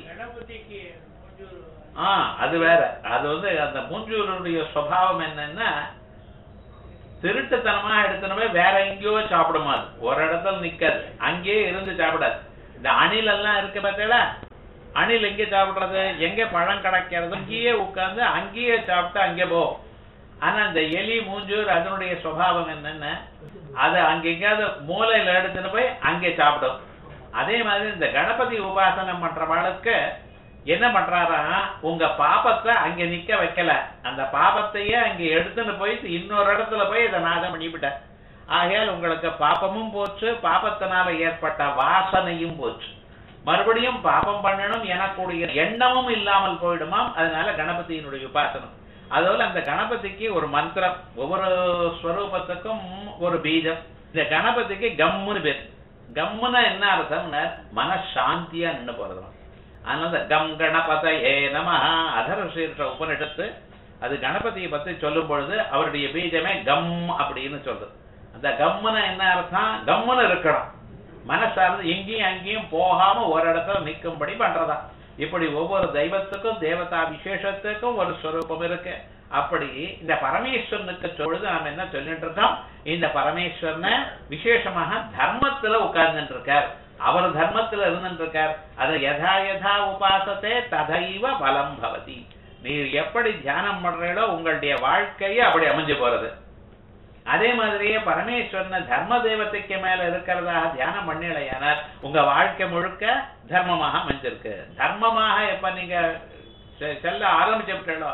ஆ அது வேற அது வந்து அந்த மூஞ்சூருடைய சுவாவம் என்னன்னா திருட்டுத்தனமா எடுத்துன்னு போய் வேற எங்கேயோ சாப்பிடுமா அது ஒரு இடத்துல நிக்காது அங்கேயே இருந்து சாப்பிடாது இந்த அணில் எல்லாம் இருக்கு பார்த்தீங்களா அணில் எங்க சாப்பிடுறது எங்க பழம் கிடைக்கிறது அங்கேயே உட்கார்ந்து அங்கேயே சாப்பிட்டு அங்கே போகும் ஆனா இந்த எலி மூஞ்சூர் அதனுடைய சுபாவம் என்னன்னா அது அங்க எங்கேயாவது மூலையில எடுத்துன்னு போய் அங்கே சாப்பிடும் அதே மாதிரி இந்த கணபதி உபாசனம் பண்றவளுக்கு என்ன பண்றாரா உங்க பாபத்தை அங்க நிக்க வைக்கல அந்த பாபத்தையே அங்க எடுத்துன்னு போய் இன்னொரு இடத்துல போய் இதை நாசம் பண்ணிவிட்டார் ஆகையால் உங்களுக்கு பாபமும் போச்சு பாபத்தினால ஏற்பட்ட வாசனையும் போச்சு மறுபடியும் பாபம் பண்ணணும் எனக்கூடிய எண்ணமும் இல்லாமல் போயிடுமாம் அதனால கணபதியினுடைய உபாசனம் அதுபோல அந்த கணபதிக்கு ஒரு மந்திரம் ஒவ்வொரு ஸ்வரூபத்துக்கும் ஒரு பீஜம் இந்த கணபதிக்கு கம்முன்னு பேர் கம்முன்னா என்ன அர்த்தம்னா மனசாந்தியா நின்று போறதும் அதனால இந்த கம் கணபத ஏ நம அதர்ஷீர்ஷ உபனிஷத்து அது கணபதியை பத்தி சொல்லும் பொழுது அவருடைய பீஜமே கம் அப்படின்னு சொல்றது அந்த கம்முன என்ன அர்த்தம் கம்முன்னு இருக்கணும் மனசார்ந்து எங்கேயும் அங்கேயும் போகாம ஒரு இடத்துல நிற்கும்படி பண்றதா இப்படி ஒவ்வொரு தெய்வத்துக்கும் தேவதா விசேஷத்துக்கும் ஒரு ஸ்வரூபம் இருக்கு அப்படி இந்த பரமேஸ்வரனுக்கு சொல்லுது நாம என்ன சொல்லிட்டு இருக்கோம் இந்த பரமேஸ்வரனை விசேஷமாக தர்மத்துல உட்கார்ந்துட்டு இருக்கார் அவர் தர்மத்துல இருந்துட்டு இருக்கார் அதை யதா யதா உபாசத்தே ததைவ பலம் பவதி நீர் எப்படி தியானம் பண்றீங்களோ உங்களுடைய வாழ்க்கையே அப்படி அமைஞ்சு போறது அதே மாதிரியே பரமேஸ்வரனை தர்ம தேவதைக்கு மேல இருக்கிறதாக தியானம் பண்ணலையானால் உங்க வாழ்க்கை முழுக்க தர்மமாக அமைஞ்சிருக்கு தர்மமாக எப்ப நீங்க செ- செல்ல ஆரம்பிச்சுட்டோ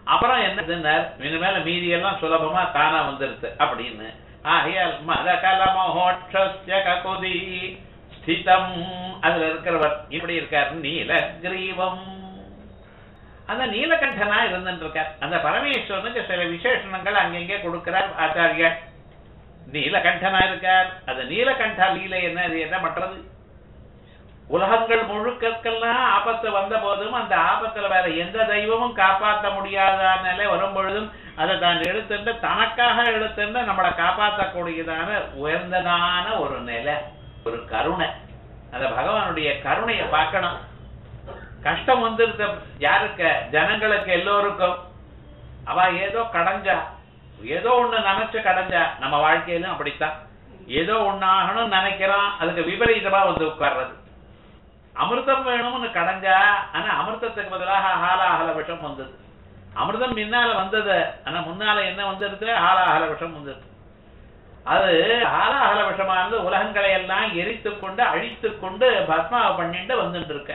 அப்புறம் என்ன இனிமேல மீதி எல்லாம் சுலபமா தானா வந்துருது அப்படின்னு ஆகையால் மத கலமோட்சஸ்ய ககுதி ஸ்திதம் அதுல இருக்கிறவர் இப்படி இருக்கார் நீலகிரீவம் அந்த நீலகண்டனா இருந்துட்டு இருக்கார் அந்த பரமேஸ்வரனுக்கு சில விசேஷணங்கள் அங்கங்கே கொடுக்கிறார் ஆச்சாரியர் நீலகண்டனா இருக்கார் அந்த நீலகண்டா லீலை என்ன அது என்ன பண்றது உலகங்கள் முழுக்கெல்லாம் ஆபத்து வந்த போதும் அந்த ஆபத்துல வேற எந்த தெய்வமும் காப்பாற்ற முடியாத நிலை வரும் பொழுதும் அதை தான் எடுத்துட்டு தனக்காக எடுத்துட்டு நம்மளை காப்பாற்றக்கூடியதான உயர்ந்ததான ஒரு நிலை ஒரு கருணை அந்த பகவானுடைய கருணையை பார்க்கணும் கஷ்டம் வந்துருது யாருக்கு ஜனங்களுக்கு எல்லோருக்கும் அவ ஏதோ கடைஞ்சா ஏதோ ஒண்ணு நினைச்சு கடைஞ்சா நம்ம வாழ்க்கையிலும் அப்படித்தான் ஏதோ ஒண்ணு ஆகணும்னு நினைக்கிறோம் அதுக்கு விபரீதமா வந்து உட்கார்றது அமிர்தம் வேணும்னு கடைஞ்சா ஆனா அமிர்தத்துக்கு பதிலாக ஹாலாஹல விஷம் வந்தது அமிர்தம் முன்னால வந்தது ஆனா முன்னால என்ன வந்துருது ஹாலாஹல விஷம் வந்தது அது ஹாலாஹல விஷமானது உலகங்களை எல்லாம் எரித்து கொண்டு அழித்து கொண்டு பஸ்மாவை பண்ணிட்டு வந்துட்டு இருக்க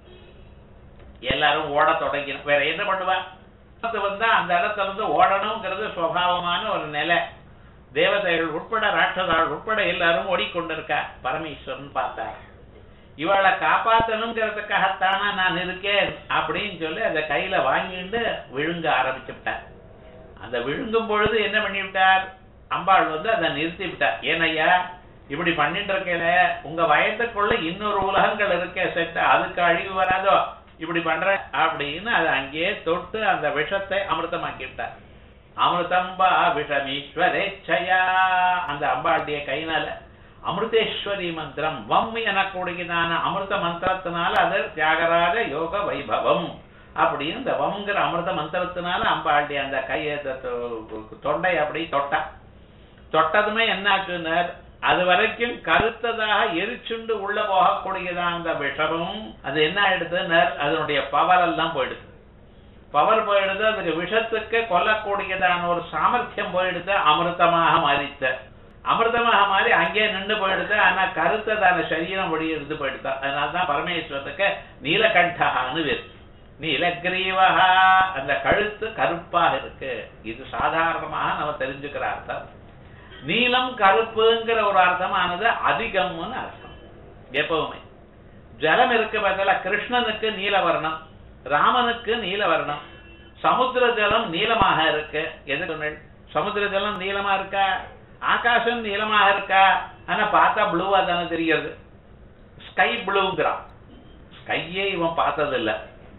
எல்லாரும் ஓட தொடங்கிடும் வேற என்ன பண்ணுவா ஆபத்து வந்தா அந்த இடத்துல இருந்து ஓடணுங்கிறது சுவாவமான ஒரு நிலை தேவதைகள் உட்பட ராட்சதாள் உட்பட எல்லாரும் ஓடிக்கொண்டிருக்கா பரமேஸ்வரன் பார்த்தார் இவளை காப்பாத்தணுங்கிறதுக்காகத்தானா நான் இருக்கேன் அப்படின்னு சொல்லி அதை கையில வாங்கிட்டு விழுங்க ஆரம்பிச்சுட்டார் அந்த விழுங்கும் பொழுது என்ன பண்ணிவிட்டார் அம்பாள் வந்து அதை நிறுத்தி விட்டார் ஏனையா இப்படி பண்ணிட்டு இருக்கல உங்க வயத்துக்குள்ள இன்னொரு உலகங்கள் இருக்கே செட்டு அதுக்கு அழிவு வராதோ இப்படி பண்ற அப்படின்னு அதை அங்கேயே தொட்டு அந்த விஷத்தை அமிர்தமாக்கி விட்டார் அமிர்தம்பா விஷமீஸ்வரேச்சயா அந்த அம்பாளுடைய கைனால அமிர்தேஸ்வரி மந்திரம் வம் எனக்கூடியதான அமிர்த மந்திரத்தினால அது தியாகராஜ யோக வைபவம் அப்படின்னு இந்த வம்ங்கிற அமிர்த மந்திரத்தினால அம்பாளுடைய அந்த கையை தொண்டை அப்படி தொட்டா தொட்டதுமே என்ன ஆச்சுனர் அது வரைக்கும் கருத்ததாக எரிச்சுண்டு உள்ள போகக்கூடியதான் அந்த விஷமும் அது என்ன ஆயிடுதுன்னர் அதனுடைய பவர் எல்லாம் போயிடுது பவர் போயிடுது அதுக்கு விஷத்துக்கு கொல்லக்கூடியதான ஒரு சாமர்த்தியம் போயிடுது அமிர்தமாக மாறித்த அமிர்தமாக மாறி அங்கே நின்று போயிடுது ஆனா கருத்ததான சரீரம் வழி இருந்து போயிடுது அதனாலதான் பரமேஸ்வரத்துக்கு நீலகண்டகான்னு பேர் நீலகிரீவகா அந்த கழுத்து கருப்பாக இருக்கு இது சாதாரணமாக நம்ம தெரிஞ்சுக்கிற அர்த்தம் நீலம் கருப்புங்கிற ஒரு அர்த்தமானது அதிகம்னு அர்த்தம் எப்பவுமே ஜலம் இருக்கு பார்த்தல கிருஷ்ணனுக்கு நீலவர்ணம் ராமனுக்கு நீலவர்ணம் சமுத்திர ஜலம் நீளமாக இருக்கு எதுக்கு சமுத்திர ஜலம் நீளமா இருக்கா ஆகாசம் நீளமாக இருக்கா ஆனா பார்த்தா ப்ளூவா தானே தெரிகிறது ஸ்கை ப்ளூங்கிறான் ஸ்கையே இவன் பார்த்தது இல்ல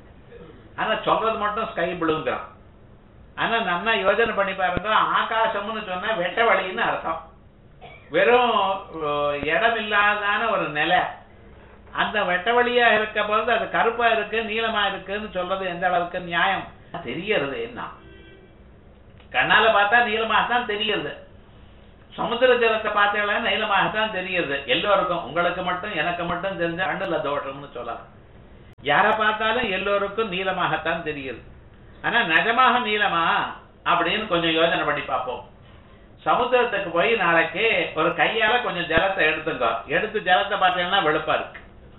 ஆனா சொல்றது மட்டும் ஸ்கை ப்ளூங்கிறான் ஆனா நல்லா யோஜனை பண்ணி பாருங்க ஆகாசம்னு சொன்னா வெட்ட வழின்னு அர்த்தம் வெறும் இடம் இல்லாதான ஒரு நிலை அந்த வெட்ட வழியா இருக்க போது அது கருப்பா இருக்கு நீளமா இருக்குன்னு சொல்றது எந்த அளவுக்கு நியாயம் தெரியறது என்ன கண்ணால பார்த்தா நீளமாகத்தான் தெரியுது சமுத்திர ஜலத்தை பார்த்தீங்களா நீளமாகத்தான் தெரியுது எல்லோருக்கும் உங்களுக்கு மட்டும் எனக்கு மட்டும் தெரிஞ்ச கண்ணுல தோஷம்னு சொல்லலாம் யாரை பார்த்தாலும் எல்லோருக்கும் நீளமாகத்தான் தெரியுது ஆனா நிஜமாக நீளமா அப்படின்னு கொஞ்சம் யோசனை பண்ணி பார்ப்போம் சமுத்திரத்துக்கு போய் நாளைக்கு ஒரு கையால கொஞ்சம் ஜலத்தை எடுத்துங்க எடுத்து ஜலத்தை பார்த்தீங்கன்னா வெளுப்பா இருக்கு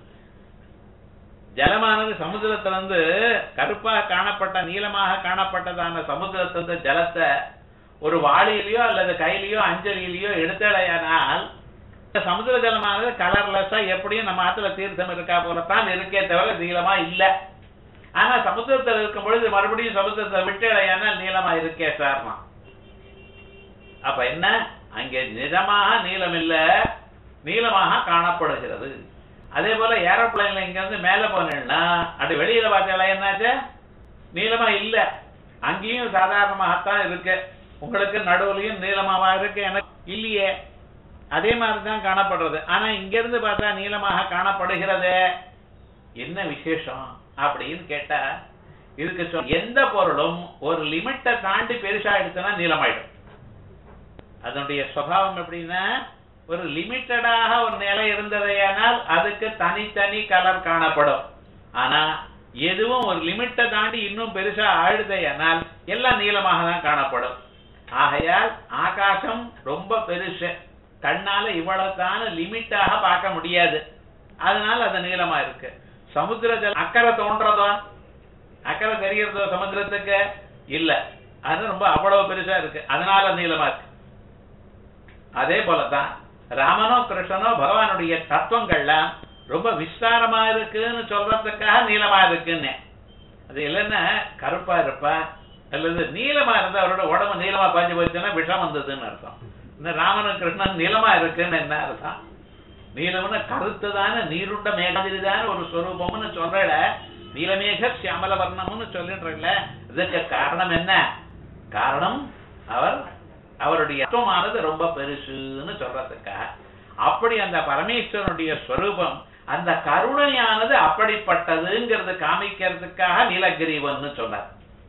ஜலமானது சமுத்திரத்திலிருந்து கருப்பாக காணப்பட்ட நீளமாக காணப்பட்டதான சமுத்திரத்திலிருந்து ஜலத்தை ஒரு வாளியிலயோ அல்லது கையிலயோ அஞ்சலியிலயோ எடுத்தடையானால் சமுத்திர ஜலமானது கலர்லெஸ்ஸா எப்படியும் நம்ம ஆத்துல தீர்த்தம் இருக்கா போலத்தான் இருக்கே தவிர நீளமா இல்ல ஆனா சமுத்திரத்தில் இருக்கும் பொழுது மறுபடியும் சமுத்திரத்தை விட்டு நீளமா இருக்கே சார்னா அப்ப என்ன அங்கே நிஜமாக நீளம் இல்ல நீளமாக காணப்படுகிறது அதே போல ஏரோப்ளைன்ல இங்க இருந்து மேல போனேன்னா அப்படி வெளியில பார்த்தீங்களா என்னாச்சு நீளமா இல்ல அங்கேயும் சாதாரணமாகத்தான் இருக்கு உங்களுக்கு நடுவுலயும் நீளமாவா இருக்கு எனக்கு இல்லையே அதே மாதிரிதான் காணப்படுறது ஆனா இங்க இருந்து பார்த்தா நீளமாக காணப்படுகிறது என்ன விசேஷம் அப்படின்னு கேட்டா இதுக்கு சொ- எந்த பொருளும் ஒரு லிமிட்டை தாண்டி பெருசா எடுத்தனா நீளமாயிடும் அதனுடைய சுபாவம் எப்படின்னா ஒரு லிமிட்டடாக ஒரு நிலை இருந்ததையானால் அதுக்கு தனித்தனி கலர் காணப்படும் ஆனா எதுவும் ஒரு லிமிட்டை தாண்டி இன்னும் பெருசா ஆழுதையானால் எல்லாம் நீளமாக தான் காணப்படும் ஆகையால் ஆகாசம் ரொம்ப பெருசு கண்ணால இவ்வளவுதான லிமிட்டாக பார்க்க முடியாது அதனால அது நீளமா இருக்கு சமுத்திர ஜலம் அக்கறை தோன்றதோ அக்கறை தெரியறதோ சமுத்திரத்துக்கு இல்ல அது ரொம்ப அவ்வளவு பெருசா இருக்கு அதனால நீளமா இருக்கு அதே போலதான் ராமனோ கிருஷ்ணனோ பகவானுடைய தத்துவங்கள்லாம் ரொம்ப விஸ்தாரமா இருக்குன்னு சொல்றதுக்காக நீளமா இருக்குன்னு அது இல்லைன்னா கருப்பா இருப்பா அல்லது நீளமா இருந்தா அவரோட உடம்பு நீளமா பாஞ்சு போச்சுன்னா விஷம் வந்ததுன்னு அர்த்தம் இந்த ராமனும் கிருஷ்ணன் நீளமா இருக்குன்னு என்ன அர்த்தம் நீலம்னு கருத்துதான நீருண்ட மேகதிரிதான ஒரு ஸ்வரூபம்னு சொல்றல நீலமேக சியாமல வர்ணம்னு சொல்லிடுறல இதுக்கு காரணம் என்ன காரணம் அவர் அவருடைய தத்துவமானது ரொம்ப பெருசுன்னு சொல்றதுக்காக அப்படி அந்த பரமேஸ்வரனுடைய ஸ்வரூபம் அந்த கருணையானது அப்படிப்பட்டதுங்கிறது காமிக்கிறதுக்காக நீலகிரீவன் சொன்னார்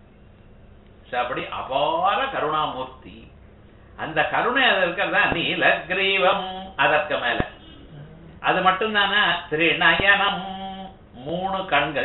So, அப்படி அபார கருணாமூர்த்தி அந்த கருணை அது இருக்கிறதா நீலகிரீவம் அதற்கு மேல அது மட்டும்தானே திரிநயனம் மூணு கண்கள்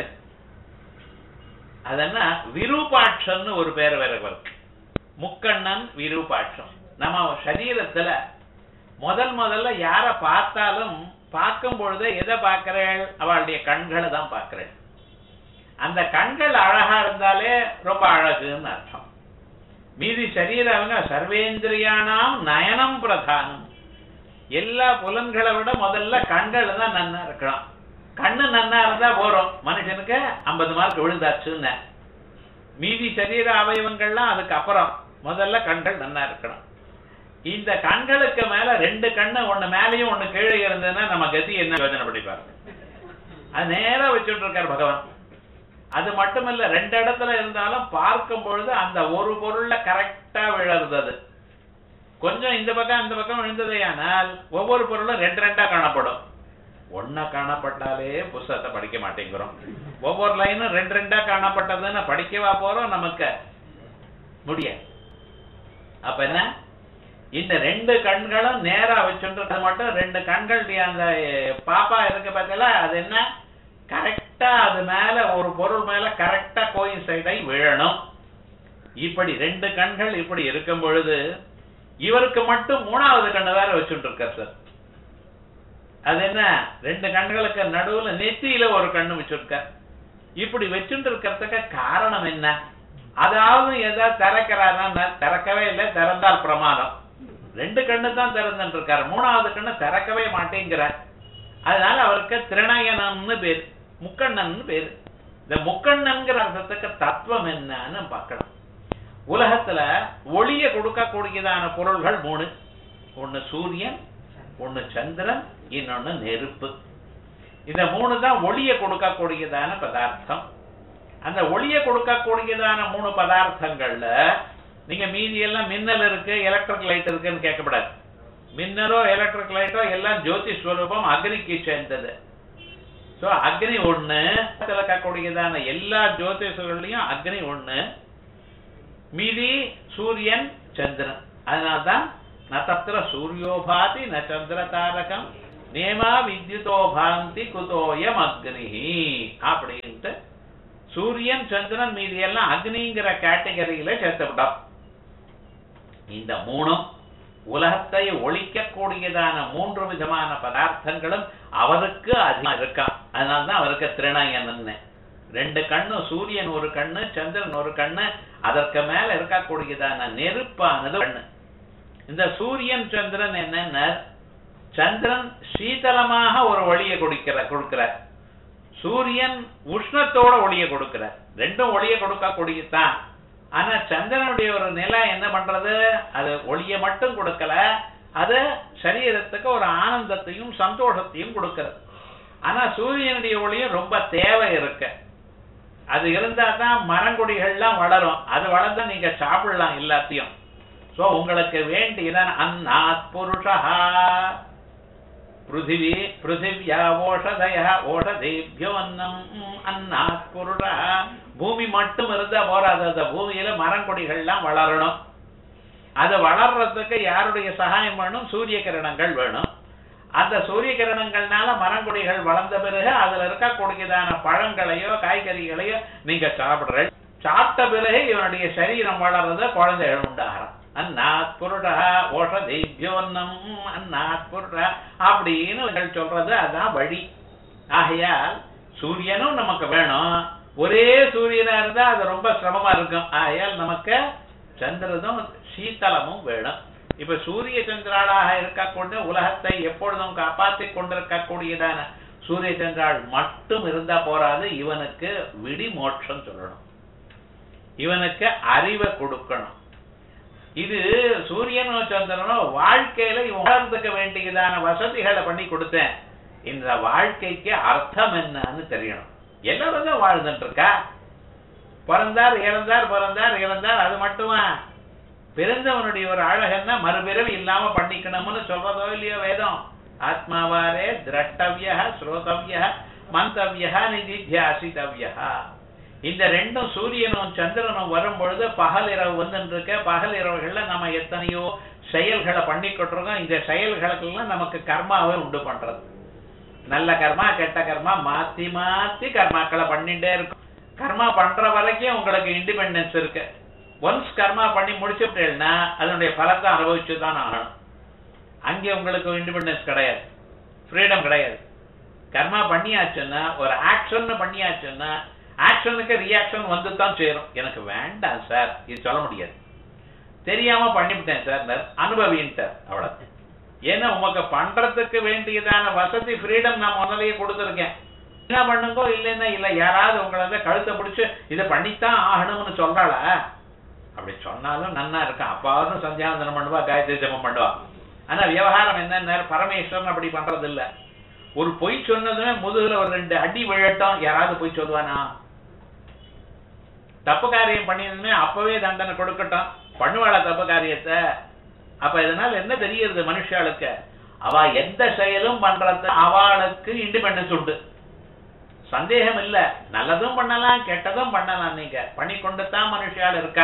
அதென்ன விரூபாட்சம்னு ஒரு பேர் வேற இருக்கு முக்கண்ணன் விரூபாட்சம் நம்ம சரீரத்துல முதல் முதல்ல யார பார்த்தாலும் பார்க்கும் பொழுது எதை பார்க்கிறேள் அவளுடைய கண்களை தான் பார்க்கிறேள் அந்த கண்கள் அழகா இருந்தாலே ரொம்ப அழகுன்னு அர்த்தம் மீதி சரீரவங்க சர்வேந்திரியானாம் நயனம் பிரதானம் எல்லா புலன்களை விட முதல்ல கண்கள் தான் நன்னா இருக்கணும் கண்ணு நன்னா இருந்தா போறோம் மனுஷனுக்கு ஐம்பது மார்க் விழுந்தாச்சுன்னு மீதி சரீர அவயவங்கள்லாம் அதுக்கு அப்புறம் முதல்ல கண்கள் நன்னா இருக்கணும் இந்த கண்களுக்கு மேல ரெண்டு கண்ணு ஒண்ணு மேலேயும் ஒண்ணு கீழே இருந்ததுன்னா நம்ம கதி என்ன யோஜனை பண்ணி பாருங்க அது நேரா வச்சுட்டு இருக்கார் பகவான் அது மட்டுமல்ல ரெண்டு இடத்துல இருந்தாலும் பார்க்கும் பொழுது அந்த ஒரு பொருள்ல கரெக்டா விழறது அது கொஞ்சம் இந்த பக்கம் இந்த பக்கம் விழுந்ததேயானால் ஒவ்வொரு பொருளும் ரெண்டு ரெண்டா காணப்படும் ஒன்னா காணப்பட்டாலே புஸ்தகத்தை படிக்க மாட்டேங்கிறோம் ஒவ்வொரு லைனும் ரெண்டு ரெண்டா காணப்பட்டதுன்னு படிக்கவா போறோம் நமக்கு முடியாது அப்ப என்ன இந்த ரெண்டு கண்களும் நேரா வச்சுன்றது மட்டும் ரெண்டு கண்கள் அந்த பாப்பா இருக்கு பார்த்தல அது என்ன கரெக்டா அது மேல ஒரு பொருள் மேல கரெக்டா கோயின் சைடை விழணும் இப்படி ரெண்டு கண்கள் இப்படி இருக்கும் பொழுது இவருக்கு மட்டும் மூணாவது கண்ணு வேற வச்சுட்டு இருக்கார் சார் அது என்ன ரெண்டு கண்களுக்கு நடுவுல நெத்தியில ஒரு கண்ணு வச்சிருக்கார் இப்படி வச்சுட்டு இருக்கிறதுக்கு காரணம் என்ன அதாவது எதாவது திறக்கிறாரா திறக்கவே இல்லை திறந்தால் பிரமாதம் ரெண்டு கண்ணு தான் திறந்துட்டு இருக்காரு மூணாவது கண்ணு திறக்கவே மாட்டேங்கிறார் அதனால அவருக்கு திரணயனம்னு பேர் முக்கண்ணன் பேரு இந்த முக்கண்ணன்கிற அர்த்தத்துக்கு தத்துவம் என்னன்னு பார்க்கணும் உலகத்துல ஒளிய கொடுக்கக்கூடியதான பொருள்கள் மூணு ஒண்ணு சூரியன் ஒண்ணு சந்திரன் இன்னொன்னு நெருப்பு இந்த மூணு தான் ஒளிய கொடுக்கக்கூடியதான பதார்த்தம் அந்த ஒளிய கொடுக்கக்கூடியதான மூணு பதார்த்தங்கள்ல நீங்க மீதி எல்லாம் மின்னல் இருக்கு எலக்ட்ரிக் லைட் இருக்குன்னு கேட்கப்படாது மின்னலோ எலக்ட்ரிக் லைட்டோ எல்லாம் ஜோதி ஸ்வரூபம் அக்னிக்கு சேர்ந்தது சோ அக்னி ஒண்ணு இருக்கக்கூடியதான எல்லா ஜோதிஷர்கள்லயும் அக்னி ஒண்ணு மீதி சூரியன் சந்திரன் அதனால்தான் ந தத்திர சூரியோபாதி ந சந்திர தாரகம் நேமா வித்யுதோ பாந்தி குதோயம் அக்னிஹி அப்படின்ட்டு சூரியன் சந்திரன் மீதி எல்லாம் அக்னிங்கிற கேட்டகரியில சேர்த்துவிட்டோம் இந்த மூணும் உலகத்தை ஒழிக்கக்கூடியதான மூன்று விதமான பதார்த்தங்களும் அவருக்கு அதிகமா இருக்கான் அதனால்தான் அவருக்கு திருநயனன்னு ரெண்டு கண்ணு சூரியன் ஒரு கண்ணு சந்திரன் ஒரு கண்ணு அதற்கு மேல இருக்கக்கூடியதான நெருப்பானது கண்ணு இந்த சூரியன் சந்திரன் என்னன்னா சந்திரன் சீதளமாக ஒரு ஒளியை கொடுக்கிற கொடுக்கிறார் சூரியன் உஷ்ணத்தோட ஒளியை கொடுக்கிறார் ரெண்டும் ஒளியை கொடுக்கக்கூடியதான் ஆனா சந்திரனுடைய ஒரு நிலை என்ன பண்றது அது ஒளியை மட்டும் கொடுக்கல அது சரீரத்துக்கு ஒரு ஆனந்தத்தையும் சந்தோஷத்தையும் கொடுக்கிறது ஆனா சூரியனுடைய ஒளியும் ரொம்ப தேவை இருக்கு அது இருந்தா தான் மரங்கொடிகள்லாம் வளரும் அது வளர்ந்தா நீங்க சாப்பிடலாம் எல்லாத்தையும் சோ உங்களுக்கு வேண்டியதான் அன்னாத் புருஷா பிருத்திவி பிருத்திவியா ஓஷதய ஓஷதேபியோ அன்னம் அன்னாத் புருஷா பூமி மட்டும் இருந்தா போறாது அந்த பூமியில மரங்கொடிகள்லாம் வளரணும் அது வளர்றதுக்கு யாருடைய சகாயம் வேணும் சூரிய கிரணங்கள் வேணும் அந்த சூரிய கிரணங்கள்னால மரங்கொடிகள் வளர்ந்த பிறகு அதுல இருக்கக்கூடியதான பழங்களையோ காய்கறிகளையோ நீங்க சாப்பிடுற சாப்பிட்ட பிறகு இவனுடைய சரீரம் வளர்றது குழந்தைகள் உண்டாகிறான் அன்னாத் புருடா ஓஷதேபியோன்னம் அன்னாத் புருடா அப்படின்னு சொல்றது அதான் வழி ஆகையால் சூரியனும் நமக்கு வேணும் ஒரே சூரியனா இருந்தா அது ரொம்ப சிரமமா இருக்கும் ஆகையால் நமக்கு சந்திரனும் சீத்தளமும் வேணும் இப்ப சூரிய சந்திராளாக இருக்கக்கூடிய உலகத்தை எப்பொழுதும் காப்பாற்றிக் கொண்டிருக்கக்கூடியதான சூரிய சந்திராள் மட்டும் இருந்தா போராது இவனுக்கு விடி மோட்சம் சொல்லணும் இவனுக்கு அறிவை கொடுக்கணும் இது சூரியனோ சந்திரனோ வாழ்க்கையில இவன் வளர்ந்துக்க வேண்டியதான வசதிகளை பண்ணி கொடுத்தேன் இந்த வாழ்க்கைக்கு அர்த்தம் என்னன்னு தெரியணும் எல்லாரும் தான் வாழ்ந்துட்டு இருக்கா பிறந்தார் இறந்தார் பிறந்தார் இறந்தார் அது மட்டுமா பிறந்தவனுடைய ஒரு அழகன்னா மறுபிறவி இல்லாம பண்ணிக்கணும்னு சொல்றதோ இல்லையோ வேதம் ஆத்மாவாரே திரஷ்டவிய ஸ்ரோதவிய மந்தவிய நிதித்தியாசிதவிய இந்த ரெண்டும் சூரியனும் சந்திரனும் வரும் பொழுது பகல் இரவு வந்துட்டு இருக்க பகல் இரவுகள்ல நம்ம எத்தனையோ செயல்களை பண்ணிக்கிட்டு இருக்கோம் இந்த செயல்களுக்கெல்லாம் நமக்கு கர்மாவை உண்டு பண்றது நல்ல கர்மா கெட்ட கர்மா மாத்தி மாத்தி கர்மாக்களை பண்ணிட்டே இருக்கும் கர்மா பண்ற வரைக்கும் உங்களுக்கு இண்டிபெண்டன்ஸ் இருக்கு ஒன்ஸ் கர்மா பண்ணி முடிச்சுட்டேன்னா அதனுடைய பலத்தை அனுபவிச்சு தான் ஆகணும் அங்கே உங்களுக்கு இண்டிபெண்டன்ஸ் கிடையாது ஃப்ரீடம் கிடையாது கர்மா பண்ணியாச்சுன்னா ஒரு ஆக்ஷன் பண்ணியாச்சுன்னா ஆக்ஷனுக்கு ரியாக்ஷன் வந்து தான் சேரும் எனக்கு வேண்டாம் சார் இது சொல்ல முடியாது தெரியாம பண்ணிவிட்டேன் சார் அனுபவின்ட்டார் அவ்வளவு ஏன்னா உமக்கு பண்றதுக்கு வேண்டியதான வசதி ஃப்ரீடம் நான் முதலையே கொடுத்துருக்கேன் என்ன பண்ணுங்கோ இல்லைன்னா இல்ல யாராவது உங்களை வந்து கழுத்தை பிடிச்சு இதை பண்ணித்தான் ஆகணும்னு சொல்றாளா அப்படி சொன்னாலும் நன்னா இருக்கும் அப்பாவும் சந்தியாவந்தனம் பண்ணுவா காயத்ரி ஜபம் பண்ணுவா ஆனா விவகாரம் என்னன்னா பரமேஸ்வரன் அப்படி பண்றது இல்ல ஒரு பொய் சொன்னதுமே முதுகுல ஒரு ரெண்டு அடி விழட்டும் யாராவது பொய் சொல்லுவானா தப்பு காரியம் பண்ணியதுமே அப்பவே தண்டனை கொடுக்கட்டும் பண்ணுவாளா தப்பு காரியத்தை அப்ப இதனால என்ன தெரியுது மனுஷாளுக்கு அவ எந்த செயலும் பண்றது அவளுக்கு இண்டிபெண்டன்ஸ் உண்டு சந்தேகம் இல்ல நல்லதும் பண்ணலாம் கெட்டதும் பண்ணலாம் நீங்க பண்ணி கொண்டு தான் மனுஷால் இருக்கா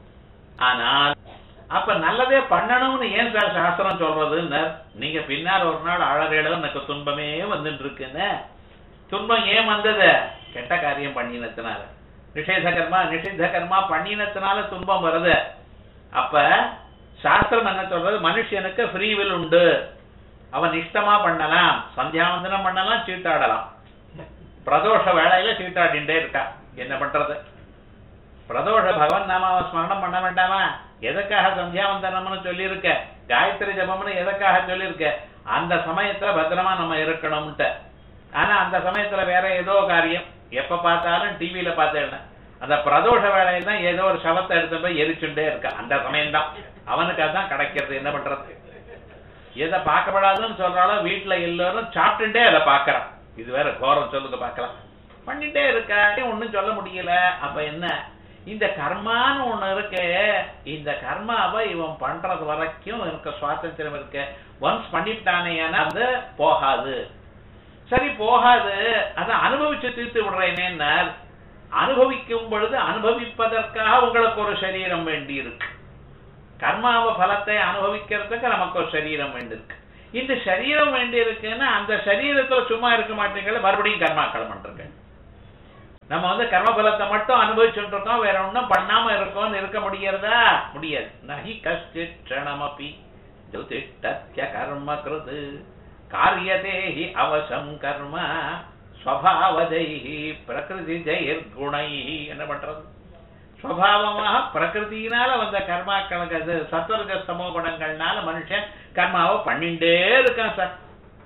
ஆனால் அப்ப நல்லதே பண்ணணும்னு ஏன் சார் சாஸ்திரம் சொல்றதுன்னு நீங்க பின்னால் ஒரு நாள் அழகேளும் எனக்கு துன்பமே வந்துட்டு இருக்குன்னு துன்பம் ஏன் வந்தது கெட்ட காரியம் பண்ணினத்தினால நிஷேத கர்மா நிஷித்த கர்மா பண்ணினத்தினால துன்பம் வருது அப்ப சாஸ்திரம் என்ன சொல்றது மனுஷனுக்கு ஃப்ரீவில் உண்டு அவன் இஷ்டமா பண்ணலாம் சந்தியாவந்தனம் பண்ணலாம் சீட்டாடலாம் பிரதோஷ வேளையில சீட்டாடிண்டே இருக்கா என்ன பண்றது பிரதோஷ பகவன் நாமாவை ஸ்மரணம் பண்ண வேண்டாமா எதுக்காக சந்தியாவந்தனம்னு சொல்லியிருக்க காயத்ரி ஜபம்னு எதுக்காக சொல்லியிருக்க அந்த சமயத்துல பத்திரமா நம்ம இருக்கணும்ட்டு ஆனா அந்த சமயத்துல வேற ஏதோ காரியம் எப்ப பார்த்தாலும் டிவியில பார்த்தேன் அந்த பிரதோஷ வேலையில தான் ஏதோ ஒரு சவத்தை எடுத்து போய் எரிச்சுட்டே இருக்க அந்த சமயம் தான் அவனுக்கு அதான் கிடைக்கிறது என்ன பண்றது எதை பார்க்கப்படாதுன்னு சொல்றாலோ வீட்டுல எல்லாரும் சாப்பிட்டுட்டே அதை பாக்குறான் இது வேற கோரம் சொல்லுங்க பார்க்கலாம் பண்ணிட்டே இருக்கா ஒண்ணும் சொல்ல முடியல அப்ப என்ன இந்த கர்மான்னு ஒண்ணு இருக்கு இந்த கர்மாவை இவன் பண்றது வரைக்கும் இருக்க சுவாதந்திரம் இருக்கு ஒன்ஸ் பண்ணிவிட்டானே அது போகாது சரி போகாது அதை அனுபவிச்சு தீர்த்து விடுறேனேன்னா அனுபவிக்கும் பொழுது அனுபவிப்பதற்காக உங்களுக்கு ஒரு சரீரம் வேண்டி இருக்கு கர்மாவ பலத்தை அனுபவிக்கிறதுக்கு நமக்கு ஒரு சரீரம் வேண்டி இருக்கு இந்த சரீரம் வேண்டி இருக்குன்னா அந்த சரீரத்துல சும்மா இருக்க மாட்டீங்களா மறுபடியும் கர்மாக்கள் பண்றீங்க நம்ம வந்து கர்ம பலத்தை மட்டும் அனுபவிச்சுட்டு இருக்கோம் வேற ஒன்றும் பண்ணாம இருக்கோம்னு இருக்க முடியறதா முடியாது நகி கஷ்டித் க்ஷணமபி ஜோதிஷ்டத்ய கர்ம கிருது காரியதே ஹி அவசம் கர்ம ஸ்வபாவதை பிரகிருதி ஜெயிர் குணை என்ன பண்றது சுவாவமாக பிரகிருத்தினால வந்த கர்மாக்களுக்கு அது சத்வரஜ சமோ குணங்கள்னால மனுஷன் கர்மாவை பண்ணிட்டே இருக்கான் சார்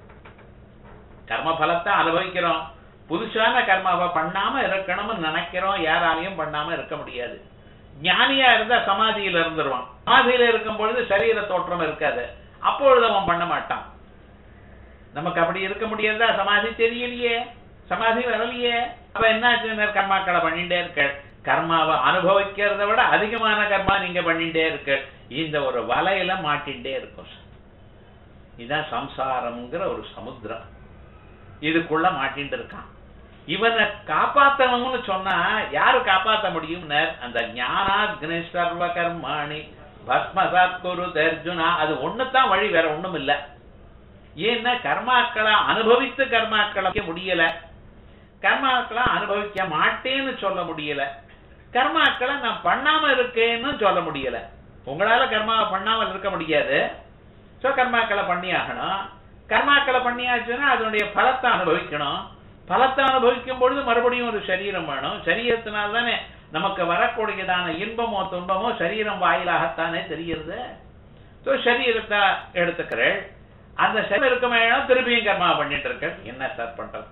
கர்ம பலத்தை அனுபவிக்கிறோம் புதுசான கர்மாவை பண்ணாம இருக்கணும்னு நினைக்கிறோம் யாராலையும் பண்ணாம இருக்க முடியாது ஞானியா இருந்தா சமாதியில இருந்துருவான் சமாதியில இருக்கும் பொழுது சரீர தோற்றம் இருக்காது அப்பொழுது அவன் பண்ண மாட்டான் நமக்கு அப்படி இருக்க முடியாதா சமாதி தெரியலையே சமாதி வரலையே அப்ப என்ன கர்மாக்களை பண்ணிட்டே இருக்க கர்மாவை அனுபவிக்கிறத விட அதிகமான கர்மா நீங்க பண்ணிட்டே இருக்க இந்த ஒரு வலையில மாட்டின்டே இருக்கும் இதுதான் சம்சாரம்ங்கிற ஒரு சமுத்திரம் இதுக்குள்ள மாட்டின்னு இருக்கான் இவனை காப்பாத்தணும்னு சொன்னா யாரு காப்பாத்த முடியும்னு அந்த ஞானாக்னி சர்வ கர்மாணி பஸ்மசாத் குரு தர்ஜுனா அது ஒண்ணுதான் வழி வேற ஒண்ணும் இல்ல ஏன்னா கர்மாக்களை அனுபவித்து கர்மாக்களை முடியல கர்மாக்களை அனுபவிக்க மாட்டேன்னு சொல்ல முடியல கர்மாக்களை நான் பண்ணாம இருக்கேன்னு சொல்ல முடியல உங்களால கர்மாவை பண்ணாமல் இருக்க முடியாது சோ கர்மாக்களை பண்ணி ஆகணும் கர்மாக்களை பண்ணியாச்சுன்னா அதனுடைய பலத்தை அனுபவிக்கணும் பலத்தை அனுபவிக்கும் பொழுது மறுபடியும் ஒரு சரீரம் வேணும் சரீரத்தினால் தானே நமக்கு வரக்கூடியதான இன்பமோ துன்பமோ சரீரம் வாயிலாகத்தானே தெரிகிறது ஸோ சரீரத்தை எடுத்துக்கிறேன் அந்த சரீரம் இருக்குமே திருப்பியும் கர்மா பண்ணிட்டு இருக்க என்ன சார் பண்றது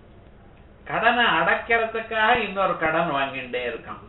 கடனை அடைக்கிறதுக்காக இன்னொரு கடன் வாங்கிட்டே இருக்கான்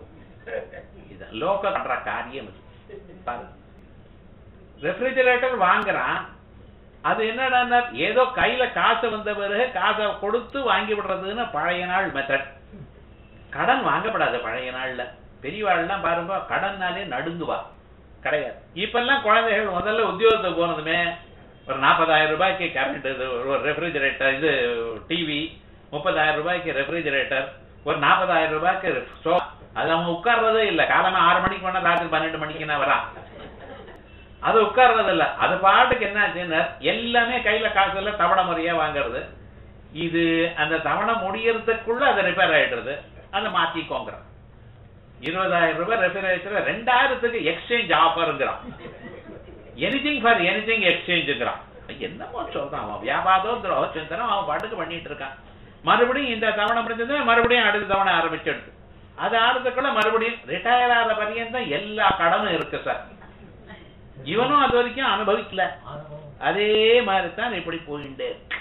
இது லோக பண்ற காரியம் இது. பாரு ரெஃப்ரிஜரேட்டர் வாங்குறான் அது என்னடா ஏதோ கையில காசு வந்த பிறகு காசை கொடுத்து வாங்கி விடுறதுன்னு பழைய நாள் மெத்தட் கடன் வாங்கப்படாது பழைய நாள்ல பெரியவாள்லாம் பாருங்க கடன்னாலே நடுங்குவா கிடையாது இப்பெல்லாம் குழந்தைகள் முதல்ல உத்தியோகத்துக்கு போனதுமே ஒரு நாற்பதாயிரம் ரூபாய்க்கு கரண்ட் இது ஒரு ரெஃப்ரிஜரேட்டர் இது டிவி முப்பதாயிரம் ரூபாய்க்கு ரெஃப்ரிஜரேட்டர் ஒரு நாற்பதாயிரம் ரூபாய்க்கு ஸ்டோ அது அவன் உட்கார்றதே இல்லை காலமா ஆறு மணிக்கு வேணா ராத்திரி பன்னெண்டு மணிக்குன்னா வரான் அது உட்கார்றது இல்ல அது பாட்டுக்கு என்ன ஆச்சுன்னா எல்லாமே கையில காசு இல்ல தவணை முறையா வாங்குறது இது அந்த தவணை முடியறதுக்குள்ள அது ரிப்பேர் ஆயிடுறது அதை மாத்திக்கோங்கிற இருபதாயிரம் ரூபாய் ரெஃப்ரிஜரேட்டர் ரெண்டாயிரத்துக்கு எக்ஸ்சேஞ்ச் ஆஃபருங்கிறான் எனிதிங் ஃபார் எனிதிங் எக்ஸ்சேஞ்சுங்கிறான் என்னமோ சொல்றான் அவன் வியாபாரம் துரோக சிந்தனம் அவன் பாட்டுக்கு பண்ணிட்டு இருக்கான் மறுபடியும் இந்த தவணை முடிஞ்சது மறுபடியும் அடுத்த தவணை ஆரம்பிச்சிடுது அது ஆறதுக்குள்ள மறுபடியும் ரிட்டையர் ஆகிற பரியந்தம் எல்லா கடனும் இருக்கு சார் இவனும் அது வரைக்கும் அனுபவிக்கல அதே மாதிரி தான் இப்படி போயிட்டே இருக்கு.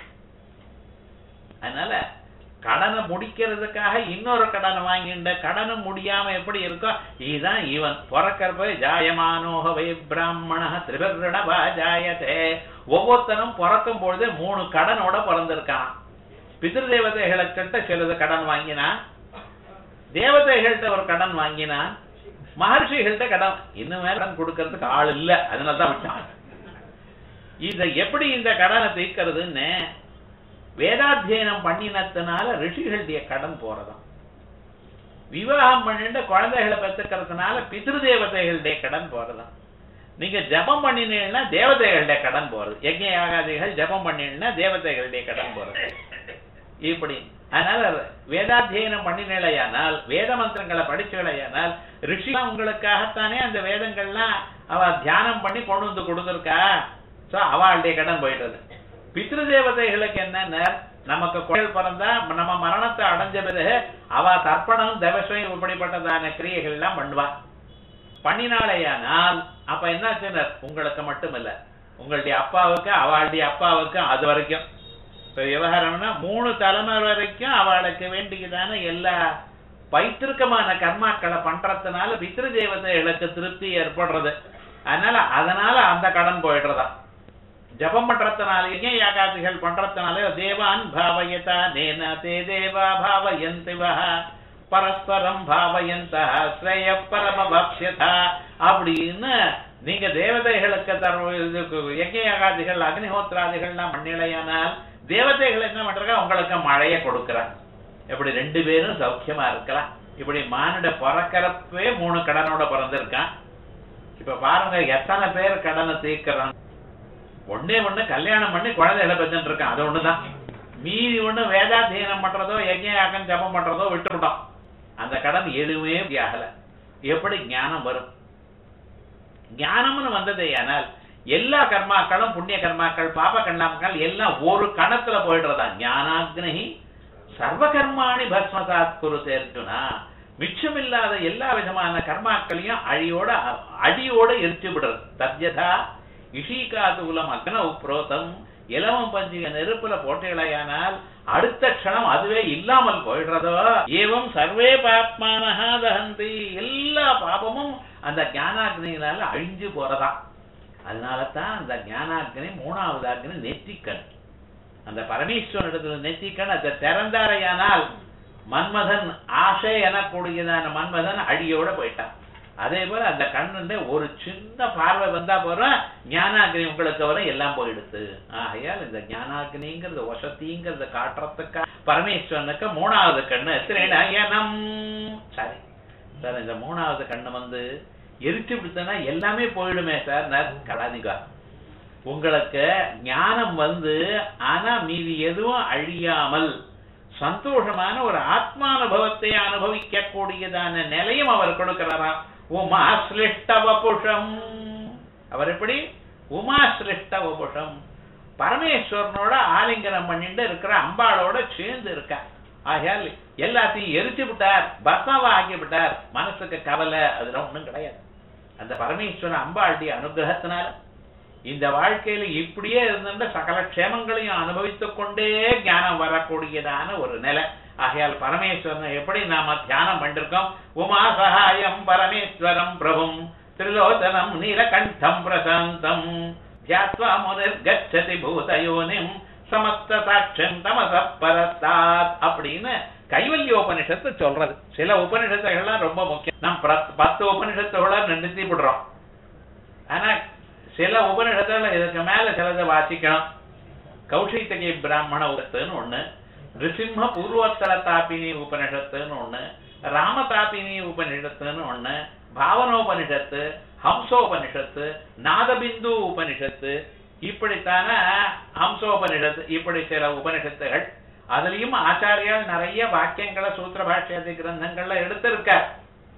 அதனால கடனை முடிக்கிறதுக்காக இன்னொரு கடனை வாங்கிண்ட கடனும் முடியாம எப்படி இருக்கோ இதுதான் இவன் பிறக்கிறப்ப ஜாயமானோக வை பிராமண திரிபர்ணவா ஜாயதே ஒவ்வொருத்தனும் பிறக்கும் பொழுது மூணு கடனோட பிறந்திருக்கான் பிதிரு தேவதைகளுக்கிட்ட சிலது கடன் வாங்கினான் தேவதைகள்கிட்ட ஒரு கடன் வாங்கினான் மகர்ஷிகள்கிட்ட கடன் இன்னும் கடன் கொடுக்கறதுக்கு ஆள் இல்ல அதனால தான் விட்டான் இத எப்படி இந்த கடனை தீர்க்கிறதுன்னு வேதாத்தியனம் பண்ணினதுனால ரிஷிகளுடைய கடன் போறதாம் விவாகம் பண்ணிட்டு குழந்தைகளை பெற்றுக்கிறதுனால பிதிரு தேவதைகளுடைய கடன் போறதாம் நீங்க ஜபம் பண்ணினீங்கன்னா தேவதைகளுடைய கடன் போறது யஜ்ஞ யாகாதிகள் ஜபம் பண்ணினா தேவதைகளுடைய கடன் போறது இப்படி அதனால வேதாத்தியனம் பண்ணினேலையானால் வேத மந்திரங்களை படிச்சலையானால் ரிஷி உங்களுக்காகத்தானே அந்த வேதங்கள்லாம் அவ தியானம் பண்ணி கொண்டு வந்து கொடுத்துருக்கா சோ அவளுடைய கடன் போயிடுறது பித்ரு தேவதைகளுக்கு என்னன்னா நமக்கு குழல் பிறந்தா நம்ம மரணத்தை அடைஞ்ச பிறகு அவ தர்ப்பணம் தவசம் இப்படிப்பட்டதான கிரியைகள் எல்லாம் பண்ணுவா பண்ணினாலேயானால் அப்ப என்னாச்சுன்னா உங்களுக்கு மட்டும் இல்ல உங்களுடைய அப்பாவுக்கு அவளுடைய அப்பாவுக்கு அது வரைக்கும் இப்ப விவகாரம்னா மூணு தலைமுறை வரைக்கும் அவளுக்கு வேண்டியதான எல்லா பைத்திருக்கமான கர்மாக்களை பண்றதுனால பித்ரு தேவதைகளுக்கு திருப்தி ஏற்படுறது அதனால அதனால அந்த கடன் போயிடுறதா ஜபம் பண்றதுனாலேயே யாகாதிகள் பண்றதுனால தேவான் பாவயதா நேன தே தேவா பாவயந்திவா பரஸ்பரம் பாவயந்த ஸ்ரேய பரம பக்ஷதா அப்படின்னு நீங்க தேவதைகளுக்கு தர யஜ்ய யாகாதிகள் அக்னிஹோத்திராதிகள்லாம் மண்ணிலையானால் தேவதைகள் என்ன பண்றாங்க உங்களுக்கு மழையை கொடுக்குறாங்க இப்படி ரெண்டு பேரும் சௌக்கியமா இருக்கலாம் இப்படி மானிட பிறக்கிறப்பவே மூணு கடனோட பிறந்திருக்கான் இப்ப பாருங்க எத்தனை பேர் கடனை தீர்க்கிறான் ஒண்ணே ஒண்ணு கல்யாணம் பண்ணி குழந்தைகளை பெற்றுட்டு இருக்கான் அது ஒண்ணுதான் மீதி ஒண்ணு வேதாத்தியனம் பண்றதோ யஜ்யாக்கம் ஜபம் பண்றதோ விட்டுவிட்டோம் அந்த கடன் எதுவுமே ஆகல எப்படி ஞானம் வரும் ஞானம்னு வந்ததே ஆனால் எல்லா கர்மாக்களும் புண்ணிய கர்மாக்கள் பாப கர்மாக்கள் எல்லாம் ஒரு கணத்துல போயிடுறதா ஞானாக்னி சர்வ கர்மாணி பஸ்மசாத் குரு அர்ஜுனா மிச்சமில்லாத எல்லா விதமான கர்மாக்களையும் அழியோட அடியோட எரிச்சு விடுறது தத்யதா இஷிகாதுகுலம் அக்ன உப்ரோதம் இலவம் பஞ்சிக நெருப்புல போட்டீர்களாயானால் அடுத்த க்ஷணம் அதுவே இல்லாமல் போயிடுறதோ ஏவம் சர்வே பாப்மானஹா தகந்தி எல்லா பாபமும் அந்த ஞானாக்னியினால அழிஞ்சு போறதா அதனால தான் அந்த ஞானாக்னி மூணாவது அக்னி நெற்றிக்கண் அந்த பரமேஸ்வரனிடத்துல நெற்றிக்கண் அதை திறந்தாரையானால் மன்மதன் ஆசை எனக்கூடியதான மன்மதன் அடியோட போயிட்டான் அதே போல அந்த கண்ணுல ஒரு சின்ன பார்வை வந்தா போறோம் ஞானாக்னி உங்களுக்கு வரும் எல்லாம் போயிடுது ஆகையால் இந்த ஞானாக்னிங்கிறது வசதிங்கிறத காட்டுறதுக்கா பரமேஸ்வரனுக்கு மூணாவது கண்ணு திரேணயனம் சரி சார் இந்த மூணாவது கண்ணு வந்து எரிச்சு விடுத்தனா எல்லாமே போயிடுமே சார் நான் கடாதிகா உங்களுக்கு ஞானம் வந்து ஆனா மீதி எதுவும் அழியாமல் சந்தோஷமான ஒரு ஆத்மானுபவத்தை அனுபவிக்க கூடியதான நிலையும் அவர் கொடுக்கிறாராம் உமா சிருஷ்ட வபுஷம் அவர் எப்படி உமா சிருஷ்ட வபுஷம் பரமேஸ்வரனோட ஆலிங்கனம் பண்ணிட்டு இருக்கிற அம்பாளோட சேர்ந்து இருக்கா ஆகையால் எல்லாத்தையும் எரிச்சு விட்டார் பஸ்மாவா ஆக்கி விட்டார் மனசுக்கு கவலை அதெல்லாம் ஒண்ணும் கிடையாது அந்த பரமேஸ்வரன் அம்பாளுடைய அனுகிரகத்தினால இந்த வாழ்க்கையில இப்படியே இருந்த சகல க்ஷேமங்களையும் அனுபவித்துக் கொண்டே ஞானம் வரக்கூடியதான ஒரு நிலை ஆகையால் பரமேஸ்வரனை எப்படி நாம தியானம் பண்ணிருக்கோம் உமா சகாயம் பரமேஸ்வரம் பிரபும் திரிலோச்சனம் நீலகண்டம் பிரசாந்தம் தியாத்வா முனிர்கச்சதி பூதயோனிம் சமஸ்த சாட்சம் தமச பரஸ்தாத் அப்படின்னு கைவல்யோபனிஷத்து சொல்றது சில உபனிஷத்துகள்லாம் ரொம்ப முக்கியம் நாம் பிர- பத்து உபனிஷத்துகளை நிறுத்தி விடுறோம் ஆனா சில உபனிஷத்துல இதுக்கு மேல சிலதை வாசிக்கணும் கௌஷித்தகை பிராமண உபத்துன்னு ஒண்ணு ரிசிம்ம பூர்வோத்தர தாபினி உபனிஷத்துன்னு ஒண்ணு ராமதாபினி உபனிஷத்துன்னு ஒண்ணு பாவனோபனிஷத்து ஹம்சோபனிஷத்து நாதபிந்து உபனிஷத்து இப்படித்தான ஹம்சோபனிஷத்து இப்படி சில உபனிஷத்துகள் அதுலயும் ஆச்சாரியால் நிறைய வாக்கியங்களை சூத்திர பாஷ்யாதி கிரந்தங்கள்ல எடுத்திருக்கார்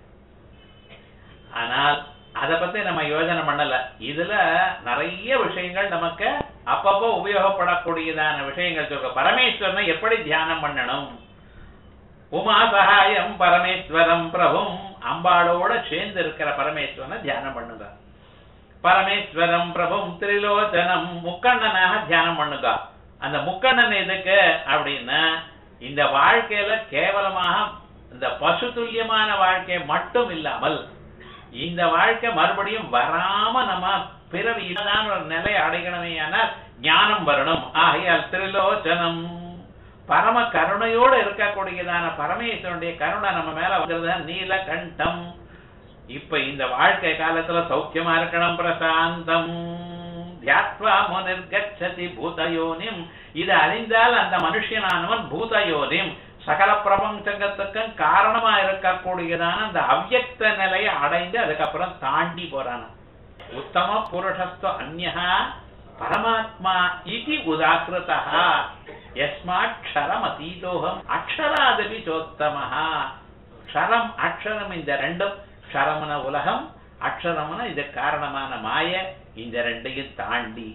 ஆனால் அத பத்தி நம்ம யோசனை பண்ணல இதுல நிறைய விஷயங்கள் நமக்கு அப்பப்போ உபயோகப்படக்கூடியதான விஷயங்கள் சொல்ற பரமேஸ்வரனை எப்படி தியானம் பண்ணணும் உமா சகாயம் பரமேஸ்வரம் பிரபும் அம்பாளோட சேர்ந்து இருக்கிற பரமேஸ்வரனை தியானம் பண்ணுங்க பரமேஸ்வரம் பிரபும் திரிலோச்சனம் முக்கண்ணனாக தியானம் பண்ணுங்க அந்த முக்கண்ணன் எதுக்கு அப்படின்னா இந்த வாழ்க்கையில கேவலமாக இந்த பசு துல்லியமான வாழ்க்கை மட்டும் இல்லாமல் இந்த வாழ்க்கை மறுபடியும் வராம நம்ம பிறவி இல்லாத ஒரு நிலை அடையணுமே ஆனால் ஞானம் வரணும் ஆகையால் திரிலோச்சனம் பரம கருணையோடு இருக்கக்கூடியதான பரமேஸ்வரனுடைய கருணை நம்ம மேல வந்துருது நீலகண்டம் இப்ப இந்த வாழ்க்கை காலத்துல சௌக்கியமா இருக்கணும் பிரசாந்தம் தியாத்வா முனிர்கச்சதி பூதயோனிம் இது அறிந்தால் அந்த மனுஷனானவன் பூதயோனிம் சகல பிரபஞ்சங்கத்துக்கும் காரணமா இருக்கக்கூடியதான அந்த அவ்யக்த நிலையை அடைந்து அதுக்கப்புறம் தாண்டி போறான உத்தம புருஷஸ்து அந்யஹா பரமாத்மா இது உதாகிருதா யஸ்மாத் க்ஷரம் அதீதோகம் அக்ஷராதபி சோத்தமஹா க்ஷரம் அக்ஷரம் இந்த ரெண்டும் க்ஷரமன உலகம் அக்ஷரமன இது காரணமான மாய இந்த ரெண்டையும் தாண்டி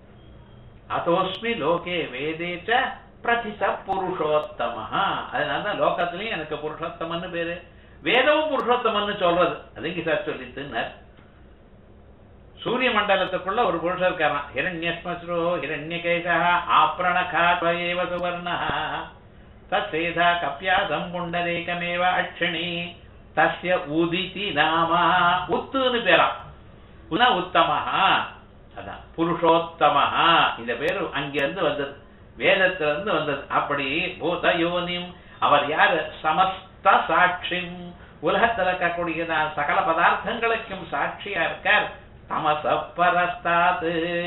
அதோஸ்மி லோகே வேதேச்ச பிரதிச புருஷோத்தமஹா அதனாலதான் லோகத்திலயும் எனக்கு புருஷோத்தமன்னு பேரு வேதமும் புருஷோத்தமன்னு சொல்றது அது இங்க சார் சொல்லித்துன்னார் சூரிய மண்டலத்துக்குள்ள ஒரு புருஷன் இருக்காராம் ஹிரண்யஸ்மஸ்ரோ ஹிரண்யகேசா ஆப்ரணகாத்வயேவ சுவர்ணா தத்சேதா கப்யாசம் புண்டரேகமேவ அக்ஷணி தஸ்ய உதிதி நாமா உத்துன்னு பேரா உன உத்தமஹா அதான் புருஷோத்தமஹா இந்த பேரு அங்கிருந்து வந்தது வேதத்துல இருந்து வந்தது அப்படி பூத யோனிம் அவர் யாரு சமஸ்த சாட்சிம் உலகத்துல இருக்கக்கூடியதான சகல பதார்த்தங்களுக்கும் சாட்சியா இருக்கார் தமச பரஸ்தாது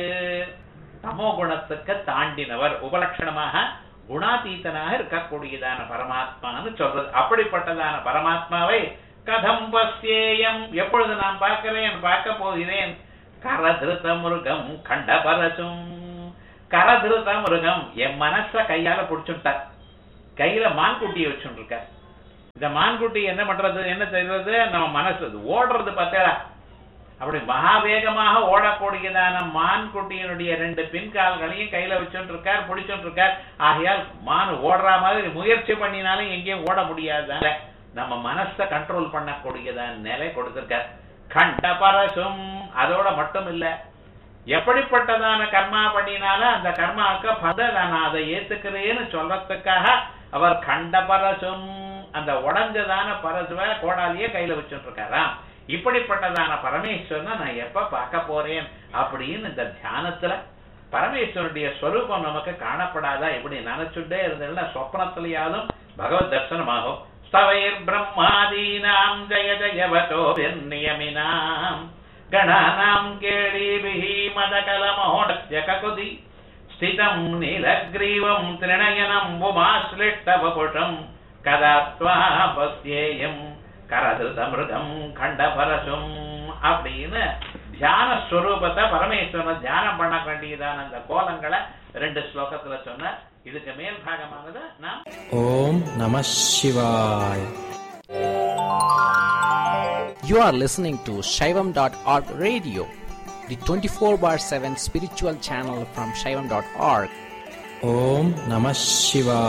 தமோ குணத்துக்கு தாண்டினவர் உபலட்சணமாக குணாதீதனாக இருக்கக்கூடியதான பரமாத்மான்னு சொல்றது அப்படிப்பட்டதான பரமாத்மாவை கதம் பஸ்யேயம் எப்பொழுது நான் பார்க்கிறேன் பார்க்க போகிறேன் கரதிருத்த மிருகம் கண்டபரசும் கரதிருத்த மிருகம் என் மனச கையால புடிச்சுட்டார் கையில மான்குட்டியை வச்சுருக்கார் இந்த மான்குட்டி என்ன பண்றது என்ன செய்யறது நம்ம மனசு அது ஓடுறது பார்த்தா அப்படி மகாவேகமாக ஓடக்கூடியதான மான்குட்டியினுடைய ரெண்டு பின்கால்களையும் கையில வச்சுட்டு இருக்கார் பிடிச்சுட்டு இருக்கார் ஆகையால் மான் ஓடுற மாதிரி முயற்சி பண்ணினாலும் எங்கேயும் ஓட முடியாத நம்ம மனசை கண்ட்ரோல் பண்ணக்கூடியதான நிலை கொடுத்திருக்கார் கண்ட பரசும் அதோட மட்டும் இல்ல எப்படிப்பட்டதான கர்மா பண்ணினாலும் அந்த கர்மாவுக்கு பத நான் அதை ஏத்துக்கிறேன்னு சொல்றதுக்காக அவர் கண்ட பரசும் அந்த உடஞ்சதான பரசுவ கோடாலியே கையில வச்சுட்டு இருக்காராம் இப்படிப்பட்டதான பரமேஸ்வரனை நான் எப்ப பார்க்க போறேன் அப்படின்னு இந்த தியானத்துல பரமேஸ்வரனுடைய ஸ்வரூபம் நமக்கு காணப்படாதா இப்படி நினைச்சுட்டே இருந்ததுன்னா சொப்னத்திலேயாலும் பகவத் தர்சனமாகும் ஸ்தவைர் பிரம்மாதீனாம் ஜய ஜயவதோ நியமினாம் கணானாம் கேளீபிஹி மதகலமோடஸ்ய ககுதி ஸ்திதம் நீலக்ரீவம் திரிணயனம் உமாஸ்லிஷ்டவபுஷம் கதா பஸ்யேயம் கரதிருதமிருகம் கண்டபரசும் அப்படின்னு தியான ஸ்வரூபத்தை பரமேஸ்வரனை தியானம் பண்ண வேண்டியதான அந்த கோலங்களை ரெண்டு ஸ்லோகத்துல சொன்ன இதுக்கு மேல் பாகமானது நாம் ஓம் நம சிவாய் You are listening to Shaivam.org radio, the 24 bar 7 spiritual channel from Shaivam.org. Om Namah Shivaya.